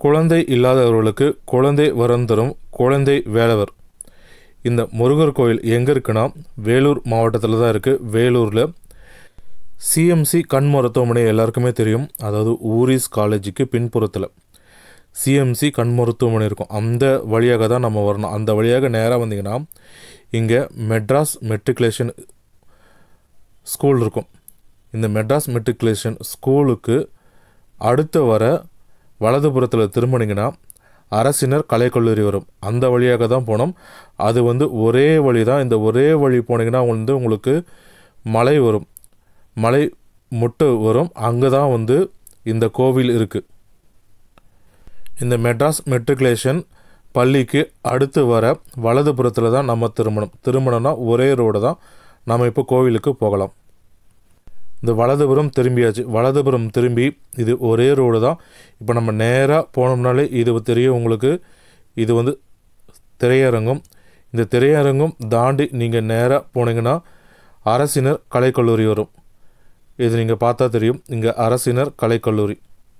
குழந்தை இல்லாதவர்களுக்கு குழந்தை வரம் தரும் குழந்தை வேலவர் இந்த முருகர் கோயில் எங்கே இருக்குன்னா வேலூர் மாவட்டத்தில் தான் இருக்குது வேலூரில் சிஎம்சி கண் மருத்துவமனை எல்லாருக்குமே தெரியும் அதாவது ஊரிஸ் காலேஜுக்கு பின்புறத்தில் சிஎம்சி கண் மருத்துவமனை இருக்கும் அந்த வழியாக தான் நம்ம வரணும் அந்த வழியாக நேராக வந்தீங்கன்னா இங்கே மெட்ராஸ் மெட்ரிகுலேஷன் ஸ்கூல் இருக்கும் இந்த மெட்ராஸ் மெட்ரிகுலேஷன் ஸ்கூலுக்கு அடுத்து வர வலதுபுறத்தில் திரும்பினீங்கன்னா அரசினர் கலைக்கல்லூரி வரும் அந்த வழியாக தான் போனோம் அது வந்து ஒரே வழி தான் இந்த ஒரே வழி போனீங்கன்னா வந்து உங்களுக்கு மலை வரும் மலை முட்டு வரும் அங்கே தான் வந்து இந்த கோவில் இருக்குது இந்த மெட்ராஸ் மெட்ரிகுலேஷன் பள்ளிக்கு அடுத்து வர வலதுபுறத்தில் தான் நம்ம திருமணம் திருமணம்னா ஒரே ரோடு தான் நம்ம இப்போ கோவிலுக்கு போகலாம் இந்த வலதுபுறம் திரும்பியாச்சு வலதுபுறம் திரும்பி இது ஒரே ரோடு தான் இப்போ நம்ம நேராக போனோம்னாலே இது தெரியும் உங்களுக்கு இது வந்து திரையரங்கம் இந்த திரையரங்கம் தாண்டி நீங்கள் நேராக போனீங்கன்னா அரசினர் கலைக்கல்லூரி வரும் இது நீங்கள் பார்த்தா தெரியும் இங்கே அரசினர் கலைக்கல்லூரி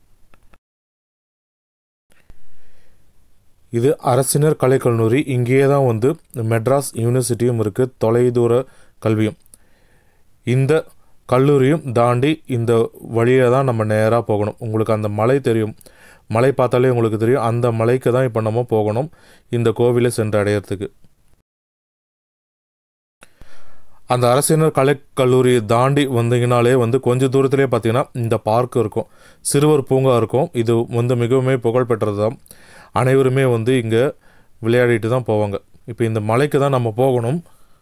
இது அரசினர் கலைக்கல்லூரி இங்கேயே தான் வந்து மெட்ராஸ் யூனிவர்சிட்டியும் இருக்குது தொலைதூர கல்வியும் இந்த கல்லூரியும் தாண்டி இந்த வழியை தான் நம்ம நேராக போகணும் உங்களுக்கு அந்த மலை தெரியும் மலை பார்த்தாலே உங்களுக்கு தெரியும் அந்த மலைக்கு தான் இப்போ நம்ம போகணும் இந்த கோவிலை சென்று அடையிறதுக்கு அந்த அரசினர் கலைக்கல்லூரியை தாண்டி வந்தீங்கனாலே வந்து கொஞ்சம் தூரத்திலே பார்த்தீங்கன்னா இந்த பார்க் இருக்கும் சிறுவர் பூங்கா இருக்கும் இது வந்து மிகவும் புகழ்பெற்றது தான் அனைவருமே வந்து இங்கே விளையாடிட்டு தான் போவாங்க இப்போ இந்த மலைக்கு தான் நம்ம போகணும்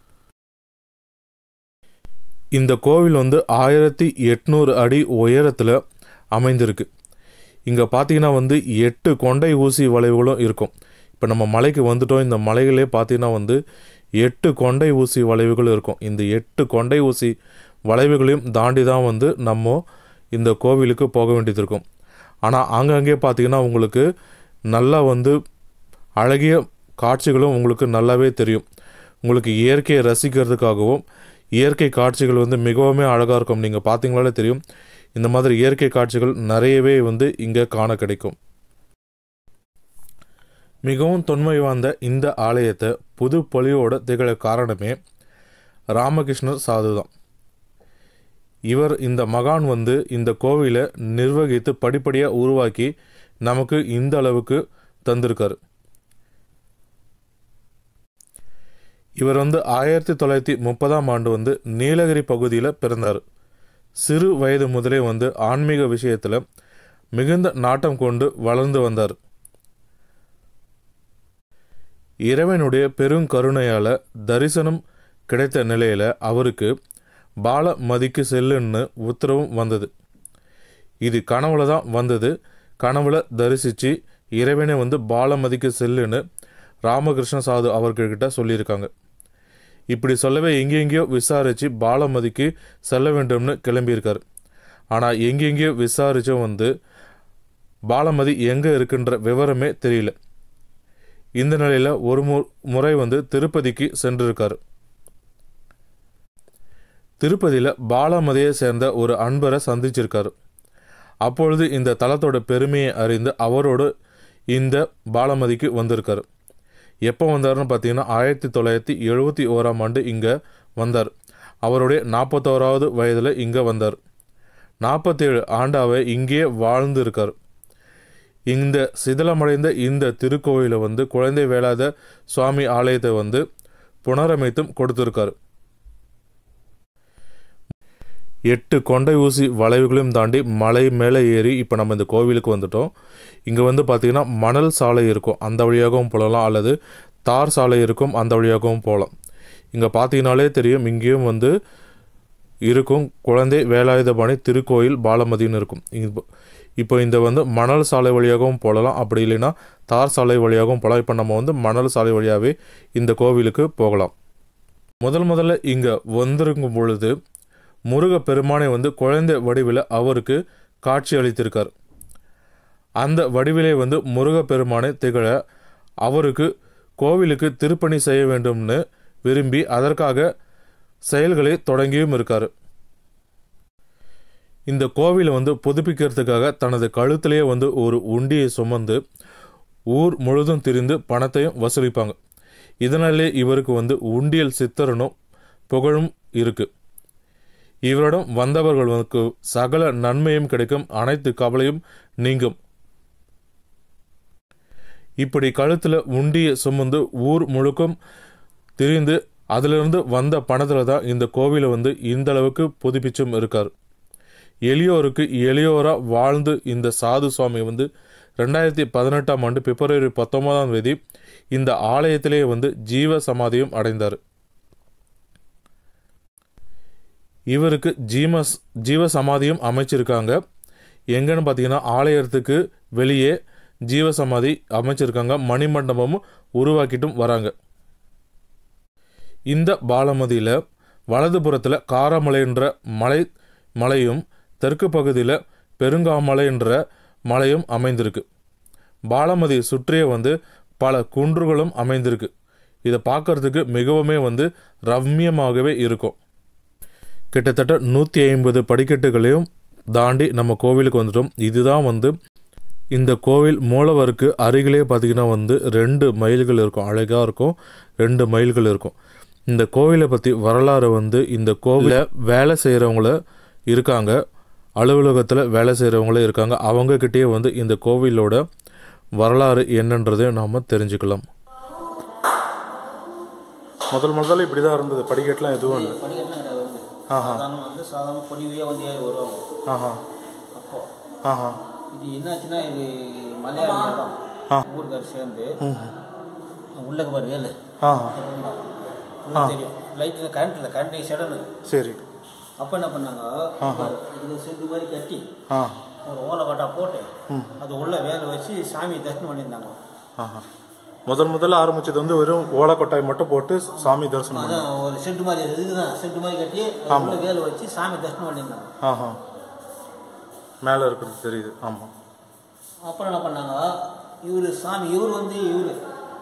இந்த கோவில் வந்து ஆயிரத்தி எட்நூறு அடி உயரத்தில் அமைந்திருக்கு இங்கே பார்த்தீங்கன்னா வந்து எட்டு கொண்டை ஊசி வளைவுகளும் இருக்கும் இப்போ நம்ம மலைக்கு வந்துட்டோம் இந்த மலைகளே பார்த்தீங்கன்னா வந்து எட்டு கொண்டை ஊசி வளைவுகள் இருக்கும் இந்த எட்டு கொண்டை ஊசி வளைவுகளையும் தாண்டி தான் வந்து நம்ம இந்த கோவிலுக்கு போக வேண்டியது இருக்கும் ஆனால் ஆங்காங்கே பார்த்தீங்கன்னா உங்களுக்கு நல்லா வந்து அழகிய காட்சிகளும் உங்களுக்கு நல்லாவே தெரியும் உங்களுக்கு இயற்கையை ரசிக்கிறதுக்காகவும் இயற்கை காட்சிகள் வந்து மிகவும் அழகாக இருக்கும் நீங்கள் பார்த்தீங்களாலே தெரியும் இந்த மாதிரி இயற்கை காட்சிகள் நிறையவே வந்து இங்கே காண கிடைக்கும் மிகவும் தொன்மை வாய்ந்த இந்த ஆலயத்தை புது பொலிவோட திகழ காரணமே ராமகிருஷ்ணர் சாது தான் இவர் இந்த மகான் வந்து இந்த கோவிலை நிர்வகித்து படிப்படியாக உருவாக்கி நமக்கு இந்த அளவுக்கு தந்திருக்காரு இவர் வந்து ஆயிரத்தி தொள்ளாயிரத்தி முப்பதாம் ஆண்டு வந்து நீலகிரி பகுதியில் பிறந்தார் சிறு வயது முதலே வந்து ஆன்மீக விஷயத்தில் மிகுந்த நாட்டம் கொண்டு வளர்ந்து வந்தார் இறைவனுடைய பெருங்கருணையால் தரிசனம் கிடைத்த நிலையில் அவருக்கு பாலமதிக்கு செல்லுன்னு உத்தரவும் வந்தது இது கனவுல தான் வந்தது கனவுல தரிசித்து இறைவனை வந்து பாலமதிக்கு செல்லுன்னு ராமகிருஷ்ண சாது அவர்கள்கிட்ட சொல்லியிருக்காங்க இப்படி சொல்லவே எங்கெங்கேயோ விசாரித்து பாலமதிக்கு செல்ல வேண்டும்னு கிளம்பியிருக்காரு ஆனால் எங்கெங்கேயோ விசாரிச்சும் வந்து பாலமதி எங்கே இருக்குன்ற விவரமே தெரியல இந்த நிலையில் ஒரு மு முறை வந்து திருப்பதிக்கு சென்றிருக்காரு திருப்பதியில் பாலமதியை சேர்ந்த ஒரு அன்பரை சந்திச்சிருக்காரு அப்பொழுது இந்த தலத்தோட பெருமையை அறிந்து அவரோடு இந்த பாலமதிக்கு வந்திருக்காரு எப்போ வந்தார்னு பார்த்தீங்கன்னா ஆயிரத்தி தொள்ளாயிரத்தி எழுபத்தி ஓராம் ஆண்டு இங்கே வந்தார் அவருடைய நாற்பத்தோராவது வயதில் இங்கே வந்தார் நாற்பத்தேழு ஆண்டாவை இங்கேயே வாழ்ந்து இருக்கார் இந்த சிதிலமடைந்த இந்த திருக்கோயிலை வந்து குழந்தை வேளாத சுவாமி ஆலயத்தை வந்து புனரமைத்தும் கொடுத்துருக்காரு எட்டு கொண்டை ஊசி வளைவுகளையும் தாண்டி மலை மேலே ஏறி இப்போ நம்ம இந்த கோவிலுக்கு வந்துட்டோம் இங்கே வந்து பார்த்திங்கன்னா மணல் சாலை இருக்கும் அந்த வழியாகவும் போகலாம் அல்லது தார் சாலை இருக்கும் அந்த வழியாகவும் போகலாம் இங்கே பார்த்தீங்கனாலே தெரியும் இங்கேயும் வந்து இருக்கும் குழந்தை வேலாயுதபாணி திருக்கோயில் பாலமதின்னு இருக்கும் இப்போ இப்போ இந்த வந்து மணல் சாலை வழியாகவும் போகலாம் அப்படி இல்லைன்னா தார் சாலை வழியாகவும் போகலாம் இப்போ நம்ம வந்து மணல் சாலை வழியாகவே இந்த கோவிலுக்கு போகலாம் முதல் முதல்ல இங்கே வந்திருக்கும் பொழுது முருக பெருமானை வந்து குழந்தை வடிவில் அவருக்கு காட்சி அளித்திருக்கார் அந்த வடிவிலே வந்து முருக பெருமானை திகழ அவருக்கு கோவிலுக்கு திருப்பணி செய்ய வேண்டும்னு விரும்பி அதற்காக செயல்களை தொடங்கியும் இருக்கார் இந்த கோவிலை வந்து புதுப்பிக்கிறதுக்காக தனது கழுத்திலேயே வந்து ஒரு உண்டியை சுமந்து ஊர் முழுதும் திரிந்து பணத்தையும் வசூலிப்பாங்க இதனாலே இவருக்கு வந்து உண்டியல் சித்தரனும் புகழும் இருக்கு இவரிடம் வந்தவர்களுக்கு சகல நன்மையும் கிடைக்கும் அனைத்து கவலையும் நீங்கும் இப்படி கழுத்தில் உண்டியை சுமந்து ஊர் முழுக்கும் திரிந்து அதிலிருந்து வந்த பணத்தில் தான் இந்த கோவிலை வந்து இந்த அளவுக்கு புதுப்பிச்சும் இருக்கார் எளியோருக்கு எளியோராக வாழ்ந்து இந்த சாது சுவாமி வந்து ரெண்டாயிரத்தி பதினெட்டாம் ஆண்டு பிப்ரவரி பத்தொன்பதாம் தேதி இந்த ஆலயத்திலே வந்து ஜீவ சமாதியும் அடைந்தார் இவருக்கு ஜீமஸ் ஜீவ சமாதியும் அமைச்சிருக்காங்க எங்கன்னு பார்த்தீங்கன்னா ஆலயத்துக்கு வெளியே ஜீவ சமாதி அமைச்சிருக்காங்க மணிமண்டபமும் உருவாக்கிட்டும் வராங்க இந்த பாலமதியில் வலதுபுறத்தில் காரமலைன்ற மலை மலையும் தெற்கு பகுதியில் பெருங்காமலை என்ற மலையும் அமைந்திருக்கு பாலமதி சுற்றியே வந்து பல குன்றுகளும் அமைந்திருக்கு இதை பார்க்கறதுக்கு மிகவுமே வந்து ரம்மியமாகவே இருக்கும் கிட்டத்தட்ட நூற்றி ஐம்பது படிக்கட்டுகளையும் தாண்டி நம்ம கோவிலுக்கு வந்துட்டோம் இதுதான் வந்து இந்த கோவில் மூலவருக்கு அருகிலே பார்த்திங்கன்னா வந்து ரெண்டு மயில்கள் இருக்கும் அழகாக இருக்கும் ரெண்டு மயில்கள் இருக்கும் இந்த கோவிலை பற்றி வரலாறு வந்து இந்த கோவிலை வேலை செய்கிறவங்கள இருக்காங்க அலுவலகத்தில் வேலை செய்கிறவங்களே இருக்காங்க அவங்கக்கிட்டேயே வந்து இந்த கோவிலோட வரலாறு என்னன்றதை நாம் தெரிஞ்சுக்கலாம் முதல் முதல்ல இப்படி தான் இருந்தது படிக்கட்டுலாம் எதுவும் இல்லை படிக்கட்டுலாம் கிடையாது வந்து ஆஹா. சாதாரண வந்து சாதாரண பொடிவையாக வந்து ஏறி வருவாங்க ஆஹா அப்போ ஆஹா இது என்னாச்சுன்னா இது மலையாள இடம் ஆ. ஊருக்கார் சேர்ந்து ம் உள்ளக்கு பாரு வேலு ஆஹா உங்களுக்கு தெரியும் லைட்டில் கரண்ட் இல்லை கரண்ட் சடனு சரி அப்போ என்ன பண்ணாங்க இது செட்டு மாதிரி கட்டி ஆ ஒரு ஓலை கட்டா போட்டு ம். அது உள்ள வேலை வச்சு சாமி தரிசனம் பண்ணியிருந்தாங்க ஆஹா முதல் முதல்ல ஆரம்பிச்சது வந்து வெறும் ஓலக்கொட்டாய் மட்டும் போட்டு சாமி தரிசனம் பண்ண அதான் ஒரு செட்டு மாதிரி அது இதுதான் செட்டு மாதிரி கட்டி அது உள்ள வேலை வச்சு சாமி தரிசனம் பண்ணியிருந்தாங்க ஆஹா மேலே இருக்கிறது தெரியுது ஆமாம் அப்புறம் என்ன பண்ணாங்க இவர் சாமி இவர் வந்து இவர்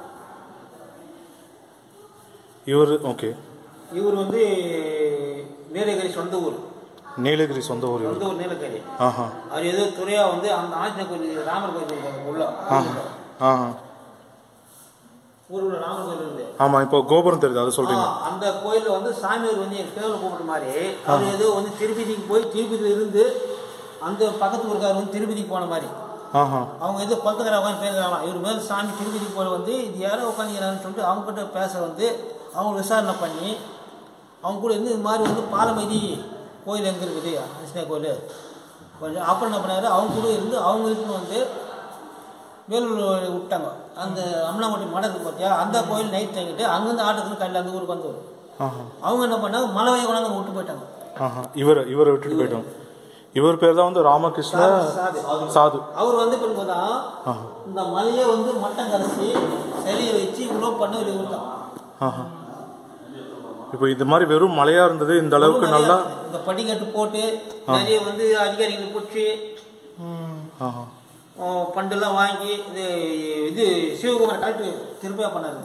இவர் ஓகே இவர் வந்து நீலகிரி சொந்த ஊர் நீலகிரி சொந்த ஊர் இவர் சொந்த ஊர் நீலகிரி ஆஹா அவர் ஏதோ துறையா வந்து அந்த ஆஞ்சநேய கோயில் ராமர் கோயில் இருக்காங்க உள்ள ஆஹா ஆஹா ஊருள்ள ராமர் கோயில் இருந்து ஆமாம் இப்போ கோபுரம் தெரியுது அதை சொல்கிறீங்க ஆ, அந்த கோயில்ல வந்து சாமியார் வந்து என் பேரில் கூப்பிட்ட மாதிரி அவர் ஏதோ வந்து திருப்பதிக்கு போய் திருப்பதியில இருந்து அந்த பக்கத்து ஊருக்கார் வந்து திருப்பதிக்கு போன மாதிரி ஆஹா அவங்க ஏதோ கொலத்தக்கரை உட்காந்து பேசுறாங்களாம் இவர் மேல சாமி திருப்பதிக்கு போல வந்து இது யாரோ உட்காந்துக்கிறான்னு சொல்லிட்டு அவங்க கிட்ட பேச வந்து அவங்க விசாரணை பண்ணி அவங்க கூட இருந்து இது மாதிரி வந்து பாலமதி கோயில் எங்கே இருக்குது கிருஷ்ணா கோயில் கொஞ்சம் அப்புறம் என்ன பண்ணாரு அவங்க கூட இருந்து அவங்க இட்டுன்னு வந்து வேலூர் விட்டாங்க அந்த அமலாங்கோட்டை மடம் இருக்கு பார்த்தியா அந்த கோயில் நைட் தங்கிட்டு அங்கேருந்து ஆட்டத்துக்கு காலையில் அந்த ஊருக்கு வந்து ஆஹா அவங்க என்ன பண்ணாங்க மலை வய கொண்டாந்து விட்டு போயிட்டாங்க ஆஹா இவரை இவரை விட்டுட்டு போயிட்டோம் இவர் பேர் தான் வந்து ராமகிருஷ்ண சாது சாது அவர் வந்து பின்பு தான் ஆஹா இந்த மலையை வந்து மட்டம் கரைச்சி சிலையை வச்சு இவ்வளோ பண்ண வெளியே விட்டான் ஆஹா இப்போ இது மாதிரி வெறும் மழையா இருந்தது இந்த அளவுக்கு நல்லா இந்த படிக்கட்டு போட்டு நிறைய வந்து அதிகாரிகள் பிடிச்சி ஆஹா பண்டெல்லாம் வாங்கி இது இது சிவகுமார் கலெக்டர் திருப்பியா பண்ணாரு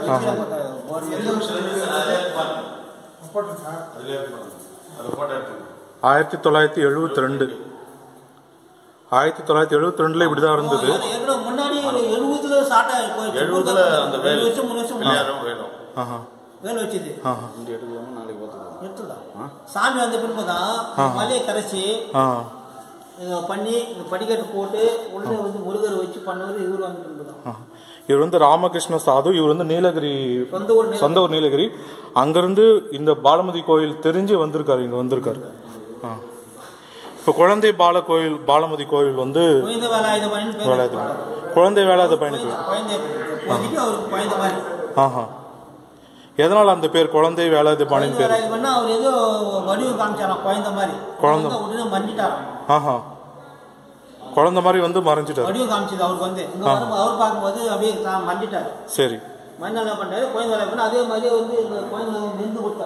ஆயிரத்தி தொள்ளாயிரத்தி எழுபத்தி ரெண்டு ஆயிரத்தி தொள்ளாயிரத்தி எழுபத்தி ரெண்டுல இப்படிதான் இருந்தது ஏற்கனவே முன்னாடி எழுபதுல ஸ்டார்ட் ஆகி போயிடுச்சு எழுபதுல அந்த வேலு ரெண்டு வருஷம் மூணு வருஷம் முன்னாடி வேணும் வேணும் ஆஹா வேலை வச்சது ஆஹா எடுத்துடலாம் சாமி வந்த பின்பு தான் மலையை கரைச்சி ஆ இதை பண்ணி இந்த படிக்கட்டு போட்டு உள்ள வந்து முருகர் வச்சு பண்ணவர் இவர் வந்து பின்பு தான் ஆஹா. இவர் வந்து ராமகிருஷ்ண சாது இவர் வந்து நீலகிரி சொந்த ஊர் நெல் சொந்த ஊர் நீலகிரி அங்கிருந்து இந்த பாலமதி கோயில் தெரிஞ்சு வந்திருக்காரு இங்க வந்திருக்காரு ஆ. இப்போ குழந்தை பால கோயில் பாலமதி கோயில் வந்து குழந்தை வேலாயுத பணின்னு பேர் வேலாயுத குழந்தை வேலாத பயணிக்கு குழந்தை இப்போதைக்கு அவருக்கு குழந்தை மாதிரி ஆஹா எதனால அந்த பேர் குழந்தை வேலாயுத பாணின்னு பேர் வேலாயுத பண்ணா அவர் ஏதோ வடிவம் காமிச்சாராம் குழந்தை மாதிரி குழந்தை. வந்து உடனே மண்டிட்டாராம் ஆஹா குழந்தை மாதிரி வந்து மறைஞ்சிட்டாரு வடிவம் காமிச்சது அவருக்கு வந்து இங்க வரும்போது அவர் பார்க்கும்போது அப்படியே தான் மண்டிட்டார் சரி மண்ண என்ன பண்ணாரு குழந்தை வேலை பண்ணா அதே மாதிரி வந்து இந்த குழந்தை நின்று கொடுத்தாரு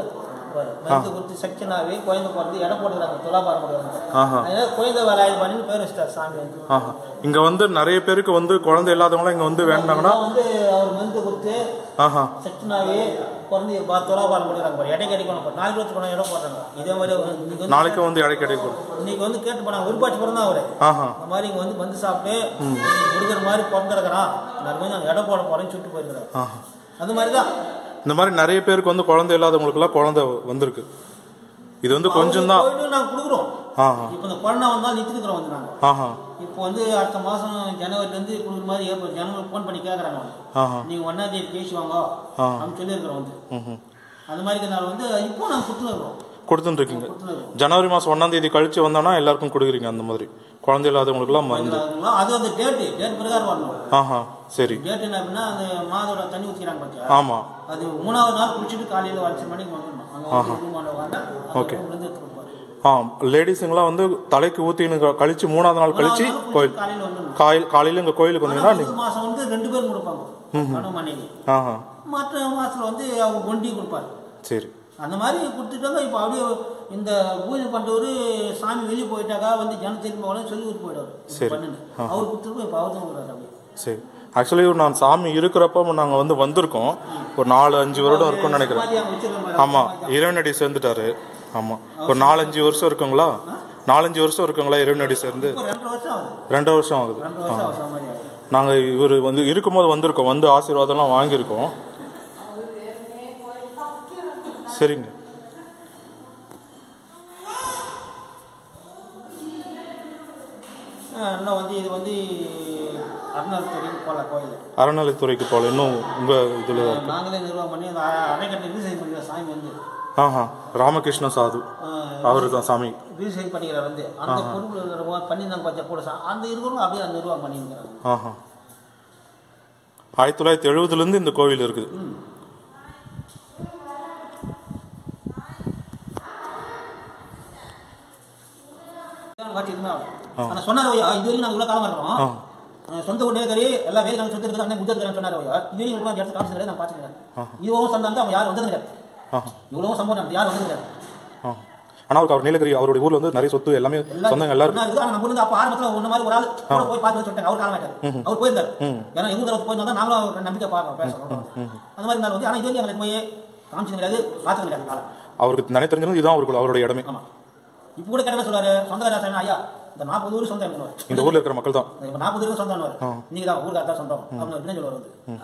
மருந்து கொடுத்து செக்ஷனாகவே குழந்தை பிறந்து இடம் போட்டுக்கிறாங்க துலாபாரம் போடுறாங்க ஆஹா அதனால குழந்தை வேலாயுதம் பண்ணி பேர் வச்சிட்டார் சாமி வந்து ஆஹா இங்க வந்து நிறைய பேருக்கு வந்து குழந்தை இல்லாதவங்களாம் இங்க வந்து வேண்டாங்கன்னா இதெல்லாம் வந்து அவர் மருந்து கொடுத்து ஆஹா செக்ஷனாகவே பிறந்து பா- துலாபாரம் போடுறாங்க பாரு இடம் கிடைக்கணும் பாரு. நாளைக்கு வச்சு போனால் இடம் போடுறாங்க இதே மாதிரி இன்னைக்கு வந்து நாளைக்கு வந்து இடை கிடைக்கும் இன்னைக்கு வந்து கேட்டு போனாங்க ஒரு பாட்சி பிறந்தா அவரு ஆஹா இந்த மாதிரி இங்க வந்து வந்து சாப்பிட்டு கொடுக்குற மாதிரி பிறந்திருக்கிறான் நான் வந்து நாங்கள் இடம் போட போறேன்னு சொல்லிட்டு போயிருக்கிறேன் ஆஹா அது மாதிரி தான் இந்த மாதிரி நிறைய பேருக்கு வந்து குழந்தை இல்லாதவங்களுக்குலாம் குழந்தை வந்திருக்கு இது வந்து கொஞ்சம் தான் போயிட்டு நாங்கள் கொடுக்குறோம் ஆஹா இப்போ இந்த கொரோனா வந்தால் நிறுத்திக்கிறோம் வந்து நாங்கள் ஆஹா இப்போ வந்து அடுத்த மாதம் ஜனவரிலேருந்து கொடுக்குற மாதிரி ஏப்ரல் ஜனவரி ஃபோன் பண்ணி கேட்குறாங்க வந்து ஆஹா நீங்கள் ஒன்றாம் தேதி பேசுவாங்க ஆ. அப்படின்னு சொல்லியிருக்கிறோம் வந்து ம்ஹும். அந்த மாதிரி இருக்கிறனால வந்து இப்போ நாங்கள் கொடுத்துருக்குறோம் கொடுத்துட்டு இருக்கீங்க கொடுத்துருக்குறோம் ஜனவரி மாதம் ஒன்றாம் தேதி கழிச்சு வந்தோம்னா எல்லாருக்கும் கொடுக்குறீங்க அந்த மாதிரி குழந்தை இல்லாதவங்களுக்குலாம் மருந்து அது அந்த டேட்டு டேட் பிரகாரம் வரணும் ஆஹா சரி டேட் என்ன அப்படின்னா அந்த மாதோட தண்ணி ஊற்றிக்கிறாங்க பார்த்தியா ஆமா அது மூணாவது நாள் குளிச்சுட்டு காலையில் அஞ்சு மணிக்கு வந்துடணும் அங்கே வந்து ரூமாண்ட வாங்க Okay. இருந்து எடுத்துருப்பாரு ஆ லேடிஸுங்களாம் வந்து தலைக்கு ஊற்றின்னு கழிச்சு மூணாவது நாள் கழிச்சு கோயில் காலையில் வந்துடணும் காயில் காலையில் இங்கே கோயிலுக்கு வந்தீங்கன்னா நீங்க முதல் மாசம் வந்து ரெண்டு பேரும் கொடுப்பாங்க கணவன் மனைவி ஆஹா மற்ற மாசத்துல வந்து அவங்க ஒண்டி கொடுப்பாரு சரி அந்த மாதிரி கொடுத்துட்டாங்க இப்போ அப்படியே இந்த பூஜை பண்றவரு சாமி வெளியே போயிட்டாக்கா வந்து ஜன திரும்ப உடனே சொல்லி விட்டு போயிடுவார் சரி. பண்ணுன்னு அவர் கொடுத்துட்டு இப்போ அவர் தான் விடுறாரு அப்படியே சரி ஆக்சுவலி நான் சாமி இருக்கிறப்ப நாங்கள் வந்து வந்திருக்கோம் ஒரு நாலு அஞ்சு வருடம் இருக்கும்னு நினைக்கிறேன் சமாதி அங்க வச்சிருக்க மாதிரி ஆமாம் இறைவனடி சேர்ந்துட்டாரு ஆமாம் ஒரு நாலஞ்சு வருஷம் இருக்குங்களா நாலஞ்சு வருஷம் இருக்குங்களா இறைவனடி சேர்ந்து இப்போ ரெண்டரை வருஷம் ஆகுது ரெண்டு வருஷம் ஆகுது ரெண்டரை வருஷம் ஆகுது சமாதி ஆகுது நாங்கள் இவர் வந்து இருக்கும்போது வந்திருக்கோம் வந்து ஆசீர்வாதம்லாம் வாங்கியிருக்கோம் சரிங்க ஆ, இன்னும் வந்து இது வந்து அருணாத்துறைக்கு போகல கோயில் அறநிலைத்துறைக்கு போகல இன்னும் உங்கள் இதில் நாங்களே நிர்வாகம் பண்ணி அந்த அணைக்கட்டை ரீசைன் பண்ணிக்கிற சாமி வந்து ஆஹா ராமகிருஷ்ண சாது அவர் தான் சாமி ரீசைன் பண்ணிக்கிற வந்து அந்த பொருள் இருக்கிறவங்க பண்ணியிருந்தாங்க பார்த்தா கூட சா- அந்த இருக்கிறவங்க அப்படியே அந்த நிர்வாகம் பண்ணியிருக்கிறாங்க ஆஹா ஆயிரத்தி தொள்ளாயிரத்தி எழுபதுலேருந்து இந்த கோவில் இருக்குது காட்சி இருந்தால் ஆனால் சொன்னார் ஐயா இது வரைக்கும் நாங்கள் இவ்வளோ காலமாக இருக்கிறோம் ஆ அஹ் சொந்த ஊர்லேயே சரி எல்லா வேலையும் நாங்கள் சொத்து இருக்குது அண்ணன் குஜராத் சொன்னார் ஐயா இது வரைக்கும் இவ்வளோ இடத்துல காமிச்சு கிடையாது நான் பார்த்துக்கிறேன் இதுவும் சொந்தம் தான் அவங்க யாரும் வந்தது கிடையாது ஆஹா இவ்வளவும் சம்பவம் நடந்தது யாரும் வந்தது கிடையாது ஆ ஆனால் அவருக்கு அவர் நீலகிரி அவருடைய ஊரில் வந்து நிறைய சொத்து எல்லாமே சொந்தங்க எல்லாரும் ஒண்ணா இருக்குது. ஆனா நம்ம ஊர்ல அப்ப ஆரம்பத்துல ஒண்ணு மாதிரி ஒரு ஆள் கூட போய் பார்த்து சொல்லிட்டாங்க அவர் காலம் ஆயிட்டாரு அவர் போயிருந்தாரு ஏன்னா எங்க தடவை போயிருந்தா தான் நாங்களும் அவருக்கு நம்பிக்கை பார்க்கறோம் பேசுறோம் அந்த மாதிரி இருந்தாலும் வந்து ஆனா இது வரைக்கும் எங்களுக்கு போய் காமிச்சது கிடையாது பார்த்தது கிடையாது காலம் அவருக்கு நினை தெரிஞ்சது இதுதான் அவருக்கு அவருடைய இடமே ஆமா இப்போ கூட கிட்ட சொல்றாரு சொந்த ராசாயன ஐயா இந்த நாற்பது ஊர் சொந்தம் எனக்கு இந்த ஊரில் இருக்கிற மக்கள் தான் இப்போ நாற்பது ஊருக்கு சொந்தம் நீங்க தான் ஊருக்கு அதான் சொந்தம் அப்படின்னு அப்படின்னு சொல்லுவார் வந்து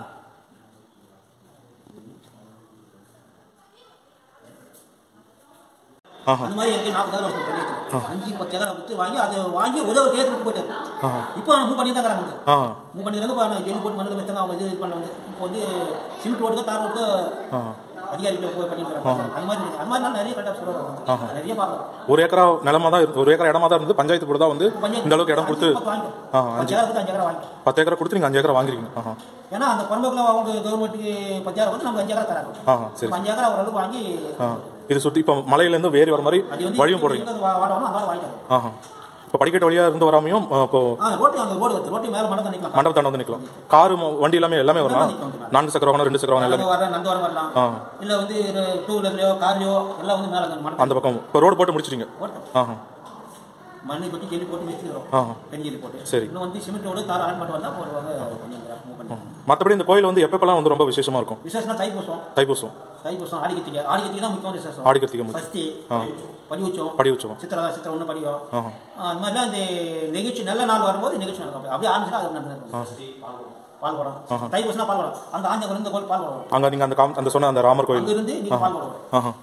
ஆஹா அந்த மாதிரி எனக்கு நாற்பதாயிரம் வருஷம் பண்ணிட்டு அஞ்சு பத்து ஏக்கரை விட்டு வாங்கி அதை வாங்கி ஒரே ஒரு கேஸ் விட்டு போயிட்டாரு இப்போ மூவ் பண்ணி தான் தராங்க ஆ மூவ் பண்ணி இப்போ நான் ஜெயில் போட்டு மண்ணில் வச்சாங்க அவங்க இது பண்ண வந்து இப்போ வந்து சிமெண்ட் ரோடு தார் ரோடு ஆ அதிகாரிகள் போய் பண்ணிருக்காங்க அது மாதிரி இருக்கு. அது மாதிரி நான் நிறைய கரெக்டாக சொல்லுவாங்க நிறைய பார்க்கலாம் ஒரு ஏக்கரா நிலமா தான் இருந்து ஒரு ஏக்கரா இடமா தான் இருந்து பஞ்சாயத்து போர்டு தான் வந்து இந்த அளவுக்கு இடம் கொடுத்து ஆ, அஞ்சு ஏக்கர் அஞ்சு ஏக்கர் வாங்கிட்டோம் பத்து ஏக்கரா கொடுத்து நீங்கள் அஞ்சு ஏக்கரா வாங்கிருக்கீங்க ஆஹா ஏன்னா அந்த குடும்பத்தில் அவங்க கவர்மெண்ட்டுக்கு பஞ்சாயிரம் வந்து நம்ம அஞ்சு ஏக்கர் தராங்க ஆஹா சரி நம்ம அஞ்சு ஏக்கர் ஓரளவுக்கு வாங்கி ஆ இது சுற்றி இப்போ மலையிலேருந்து வேறி வர மாதிரி அது வந்து வழியும் போடுறீங்க இங்க வா- வாடணும் அதனால வாங்கிட்டோம் ஆஹா இப்போ படிக்கட்டு வழியாக இருந்து வராமையும் ஆ, இப்போ ஆ ரோட்டு அந்த ரோடு வந்து ரோட்டு மேலே மண்டபம் நிற்கலாம் மண்டபத்தாண்ட வந்து நிற்கலாம் காரு ம- வண்டி எல்லாமே எல்லாமே வரலாம் நான்கு சக்கர வாகனம் ரெண்டு சக்கர வாகனம் எல்லாமே நடந்து வரலாம் நடந்து வர வரலாம் ஆ இல்லை வந்து டூ வீலர்லையோ கார்லையோ எல்லாம் வந்து மேலே மண்டபம் அந்த பக்கம் இப்போ ரோடு போட்டு முடிச்சிட்டீங்க போட்டோம் ஆஹா மண்ணை கொட்டி ஜெல்லி போட்டு வச்சுக்கிறோம் ஆஹா பெஞ்சலி போட்டு சரி. இன்னும் வந்து சிமெண்டோட தார் ஆட் மட்டும் வந்தால் போடுவாங்க பண்ணிக்கிறாங்க மூவ் பண்ணி மற்றபடி இந்த கோயில் வந்து எப்பப்பெல்லாம் வந்து ரொம்ப விசேஷமா இருக்கும் விசேஷம்னா தைப்பூசம் தைப்பூசம் தைப்பூசம் ஆடிக்கத்திகை ஆடிக்கத்திகை தான் முக்கியமான விசேஷம் ஆடி கார்த்திகை முடிச்சு ஃபஸ்ட்டு படி உச்சம் படி உற்சவம் சித்திரை சித்திரை ஒன்று படியும் ஆஹா அந்த மாதிரிலாம் இந்த நிகழ்ச்சி நல்ல நாள் வரும்போது நிகழ்ச்சி நடக்கும் அப்படியே ஆரம்பிச்சா அது நடந்துருக்கும் பால் குடம் தைப்பூசம்னா பால் குடம் அந்த ஆஞ்சவர் இந்த கோயில் பால் குடம் அங்கே நீங்கள் அந்த காம் அந்த சொன்ன அந்த ராமர் கோயில் அங்கிருந்து நீங்க பால் குடம் ஆஹா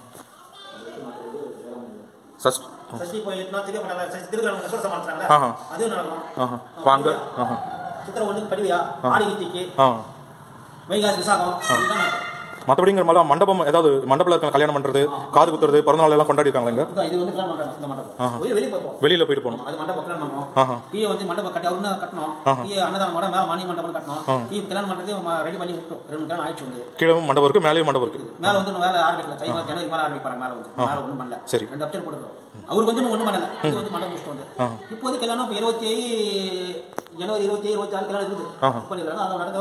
சஸ்ட் சஷ்டி போய் எட்டு நாள் தெரிய பண்ணாங்க சஷ்டி திருக்கிழமை கசோட சமாளிச்சாங்களா ஆஹா. அதுவும் நடக்கும் ஆஹா வாங்க ஆஹா சித்திரை ஒன்று படிவியா ஆடிக்கத்திக்கு ஆ வைகாசி விசாகம் இதுதான் நடக்கும். மற்றபடிங்கிற மாதிரி மண்டபம் ஏதாவது மண்டபத்தில் இருக்க கல்யாணம் பண்ணுறது காது குத்துறது பிறந்த நாள் எல்லாம் கொண்டாடி இருக்காங்க இங்க இதுதான் இது வந்து பிளான் பண்றாங்க இந்த மண்டபம் வெளியே வெளியே போய்ப்போம் வெளியில் போயிட்டு போகணும் அது மண்டபம் கல்யாணம் பண்ணணும் ஆஹா கீழே வந்து மண்டபம் கட்டி அவரு கட்டணும் கீழே அன்னதானம் மடம் மேலே மணி மண்டபம் கட்டணும் கீழே கல்யாணம் பண்ணுறது ரெடி பண்ணி விட்டோம் ரெண்டு மணி நேரம் ஆயிடுச்சு வந்து கீழே மண்டபம் இருக்கு மேலேயும் மண்டபம் இருக்கு மேலே வந்து இன்னும் வேலை ஆரம்பிக்கல தை மாதம் ஜனவரி மேலே ஆரம்பிப்பாங்க மேலே வந்து மேலே ஒன்றும் பண்ணல சரி. ரெண்டு அப்டேட் போட்டுருக்கோம் அவருக்கு வந்து ஒன்றும் பண்ணல இது வந்து மண்டபம் முடிச்சுட்டு வந்து இப்போ வந்து கல்யாணம் இப்போ இருபத்தி ஜனவரி இருபத்தி இருபத்தி ஆறு கல்யாணம் இருக்குது ஆஹா. பண்ணிருக்காங்க அதை நடக்கும்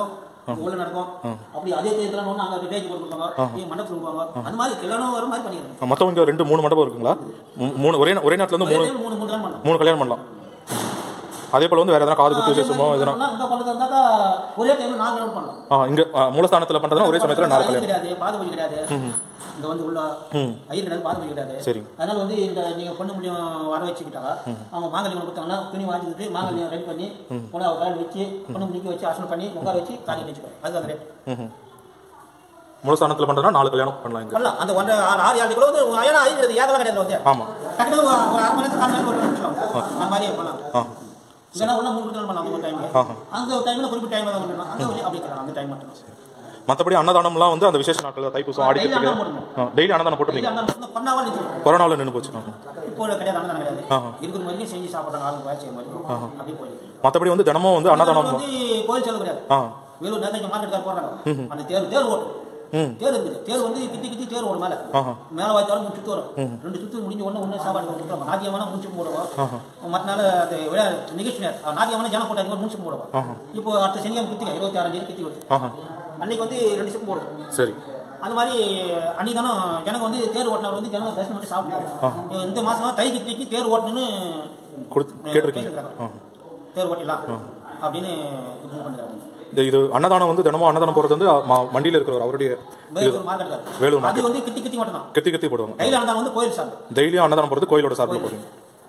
இது உள்ள நடக்கும் அப்படி அதே தேதியில் ஒன்று அங்கே டேஜ் போட்டு கொடுப்பாங்க இங்க மண்டபத்தில் கொடுப்பாங்க அந்த மாதிரி எல்லாரும் வர மாதிரி பண்ணிடுறாங்க மொத்தம் இங்கே ரெண்டு மூணு மண்டபம் இருக்குங்களா மூ- மூணு ஒரே ஒரே நேரத்தில் வந்து மூணு மூணு மூணு மூணு தான் பண்ணலாம் மூணு கல்யாணம் பண்ணலாம் அதே போல் வந்து வேறு எதனா காது குத்து விசேஷமோ எதனா இங்கே பண்ணுறது இருந்தாக்கா ஒரே டைமில் நாலு கல்யாணம் பண்ணலாம் ஆ இங்கே மூலஸ்தானத்தில் பண்ணுறதுனா ஒரே சமயத்தில் நாலு கல்யாணம் கிடையாது பாதுபடி கிடையாது இங்க வந்து உள்ள ஐயர் கிடையாது பாதுபடி கிடையாது சரி அதனால வந்து இந்த நீங்க பொண்ணு முடியும் வர வச்சுக்கிட்டாங்க அவங்க மாங்கல்யம் கொடுத்தாங்கன்னா துணி வாங்கிட்டு மாங்கல்யம் ரெடி பண்ணி பொண்ணு அவர் கால் வச்சு பொண்ணு முடிக்க வச்சு அசனம் பண்ணி உட்கார வச்சு காலி வச்சுக்கோ அது அந்த ரேட் மூலஸ்தானத்தில் பண்ணுறதுனா நாலு கல்யாணம் பண்ணலாம் இங்கே பண்ணலாம் அந்த ஒன்றரை ஆறு ஆறு ஏழு கிலோ வந்து ஏன்னா ஐயர் ஏதெல்லாம் கிடையாது வந்து ஆமாம் டக்குனு ஒரு ஒரு அரை மணி நேரத்துக்கு கால் மணி நேரம் வச்சுக்கலாம் அந்த மாதிரியே பண்ணலாம் ஆ இதெல்லாம் உள்ள மூணு கிலோ பண்ணலாம் அந்த டைம் ஆஹா. அந்த டைம்ல குறிப்பிட்ட டைம் தான் பண்ணலாம் அந்த ஒரு அப்படி இருக்கலாம் அந்த டைம் மட்டும் மற்றபடி அன்னதானம்லாம் வந்து அந்த விசேஷ நாட்கள் தைப்பூசம் ஆடி டெய்லி கிருத்திகை அன்னதானம் போடணும். டெய்லி அன்னதானம் போட்டுருந்தீங்க அந்த அந்த பண்ணாவா நிற்கும் கொரோனாவில் நின்று போச்சு இப்போ கிடையாது அன்னதானம் கிடையாது ஆஹா. இருக்கிற மாதிரியும் செஞ்சு சாப்பிட்றாங்க ஆளுங்க வேலை செய்ய மாதிரி அப்படி போயிருக்கு மற்றபடி வந்து தினமும் வந்து அன்னதானம் வந்து கோயில் செலவு கிடையாது ஆ வேலூர் நேதாஜி மார்க்கெட் போடுறாங்க அந்த தேர் தேர் ஓடும் ம் தேர் இருக்குது தேர் வந்து கிட்டி கிட்டி தேர் ஓடும் மேல ஆஹா மேல வாய்த்தாலும் மூணு சுத்து வரும் ரெண்டு சுத்து முடிஞ்ச உடனே ஒன்று சாப்பாடு கொடுத்துருவாங்க நாத்தியமான மூச்சு போடுவோம் மற்ற நாள் அந்த விழா நிகழ்ச்சி நேரம் நாத்தியமான ஜனம் போட்டு அதிகமாக மூச்சு போடுவோம் ஆஹா இப்போ அடுத்த சனிக்கிழமை கித்திக்க இருபத்தி ஆறாம் தேதி கித்தி வருது ஆஹா அன்னைக்கு வந்து ரெண்டு சிப்பு போடுவோம் சரி அந்த மாதிரி அன்னைக்கு தானே ஜனங்க வந்து தேர் ஓட்டினவர் வந்து ஜனங்க தரிசனம் பண்ணி சாப்பிடுவாங்க இந்த மாசம் தை கித்திக்கு தேர் ஓட்டணும்னு கொடுத்து கேட்டிருக்கீங்க ஆ தேர் ஓட்டிடலாம் அப்படின்னு இது பண்ணுறாங்க இந்த இது அன்னதானம் வந்து தினமும் அன்னதானம் போகிறது வந்து ம- மண்டியில் இருக்கிறவர் அவருடைய வேலூர் மார்க்கெட் வேலூர் அது வந்து கிட்டி கிட்டி மட்டும் தான் கத்தி கத்தி போடுவாங்க கையில் அன்னதானம் வந்து கோயில் சார்ந்து டெய்லியும் அன்னதானம் போகிறது கோயிலோட சார்பில் போடுவீங்க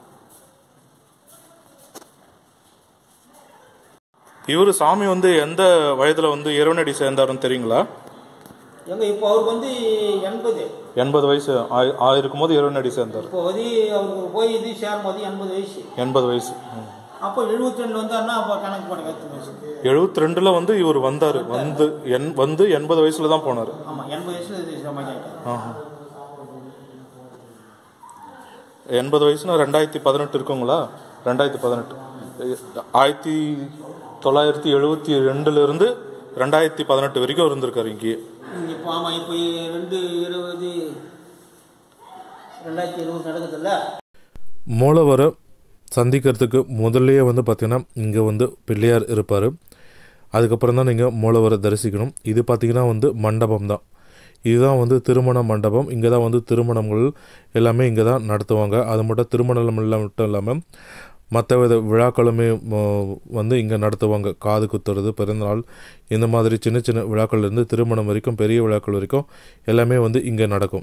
இவர் சாமி வந்து எந்த வயதில் வந்து இறைவனடி சேர்ந்தாருன்னு தெரியுங்களா எங்க இப்போ அவருக்கு வந்து எண்பது எண்பது வயசு ஆயி- ஆயிருக்கும் போது இறைவனடி சேர்ந்தார் இப்போ வந்து அவருக்கு போய் இது சேரும் போது எண்பது வயசு எண்பது வயசு அப்போ எழுபத்தி ரெண்டு வந்தாருன்னா அப்போ கணக்கு போடுங்க எத்தனை வயசு எழுபத்தி ரெண்டுல வந்து இவர் வந்தார் வந்து என் வந்து எண்பது வயசுல தான் போனார் ஆமா எண்பது வயசுல இது சமாஜ் ஆகிட்டார் எண்பது வயசுனா ரெண்டாயிரத்தி பதினெட்டு இருக்குங்களா ரெண்டாயிரத்தி பதினெட்டு ஆயிரத்தி தொள்ளாயிரத்தி எழுபத்தி ரெண்டுல இருந்து ரெண்டாயிரத்தி பதினெட்டு வரைக்கும் இருந்திருக்காரு இங்கேயே இப்போ ஆமா இப்போ ரெண்டு இருபது ரெண்டாயிரத்தி இருபது நடக்குதுல்ல மூலவரை சந்திக்கிறதுக்கு முதல்லயே வந்து பார்த்திங்கன்னா இங்கே வந்து பிள்ளையார் இருப்பார் அதுக்கப்புறம் தான் நீங்கள் மூலவரை தரிசிக்கணும் இது பார்த்திங்கன்னா வந்து மண்டபம் தான் இதுதான் வந்து திருமண மண்டபம் இங்கே தான் வந்து திருமணங்கள் எல்லாமே இங்கே தான் நடத்துவாங்க அது மட்டும் திருமணம் இல்ல- மட்டும் இல்லாமல் மற்ற வித விழாக்களுமே ம- வந்து இங்கே நடத்துவாங்க காது குத்துறது பிறந்தநாள் இந்த மாதிரி சின்ன சின்ன விழாக்கள் இருந்து திருமணம் வரைக்கும் பெரிய விழாக்கள் வரைக்கும் எல்லாமே வந்து இங்கே நடக்கும்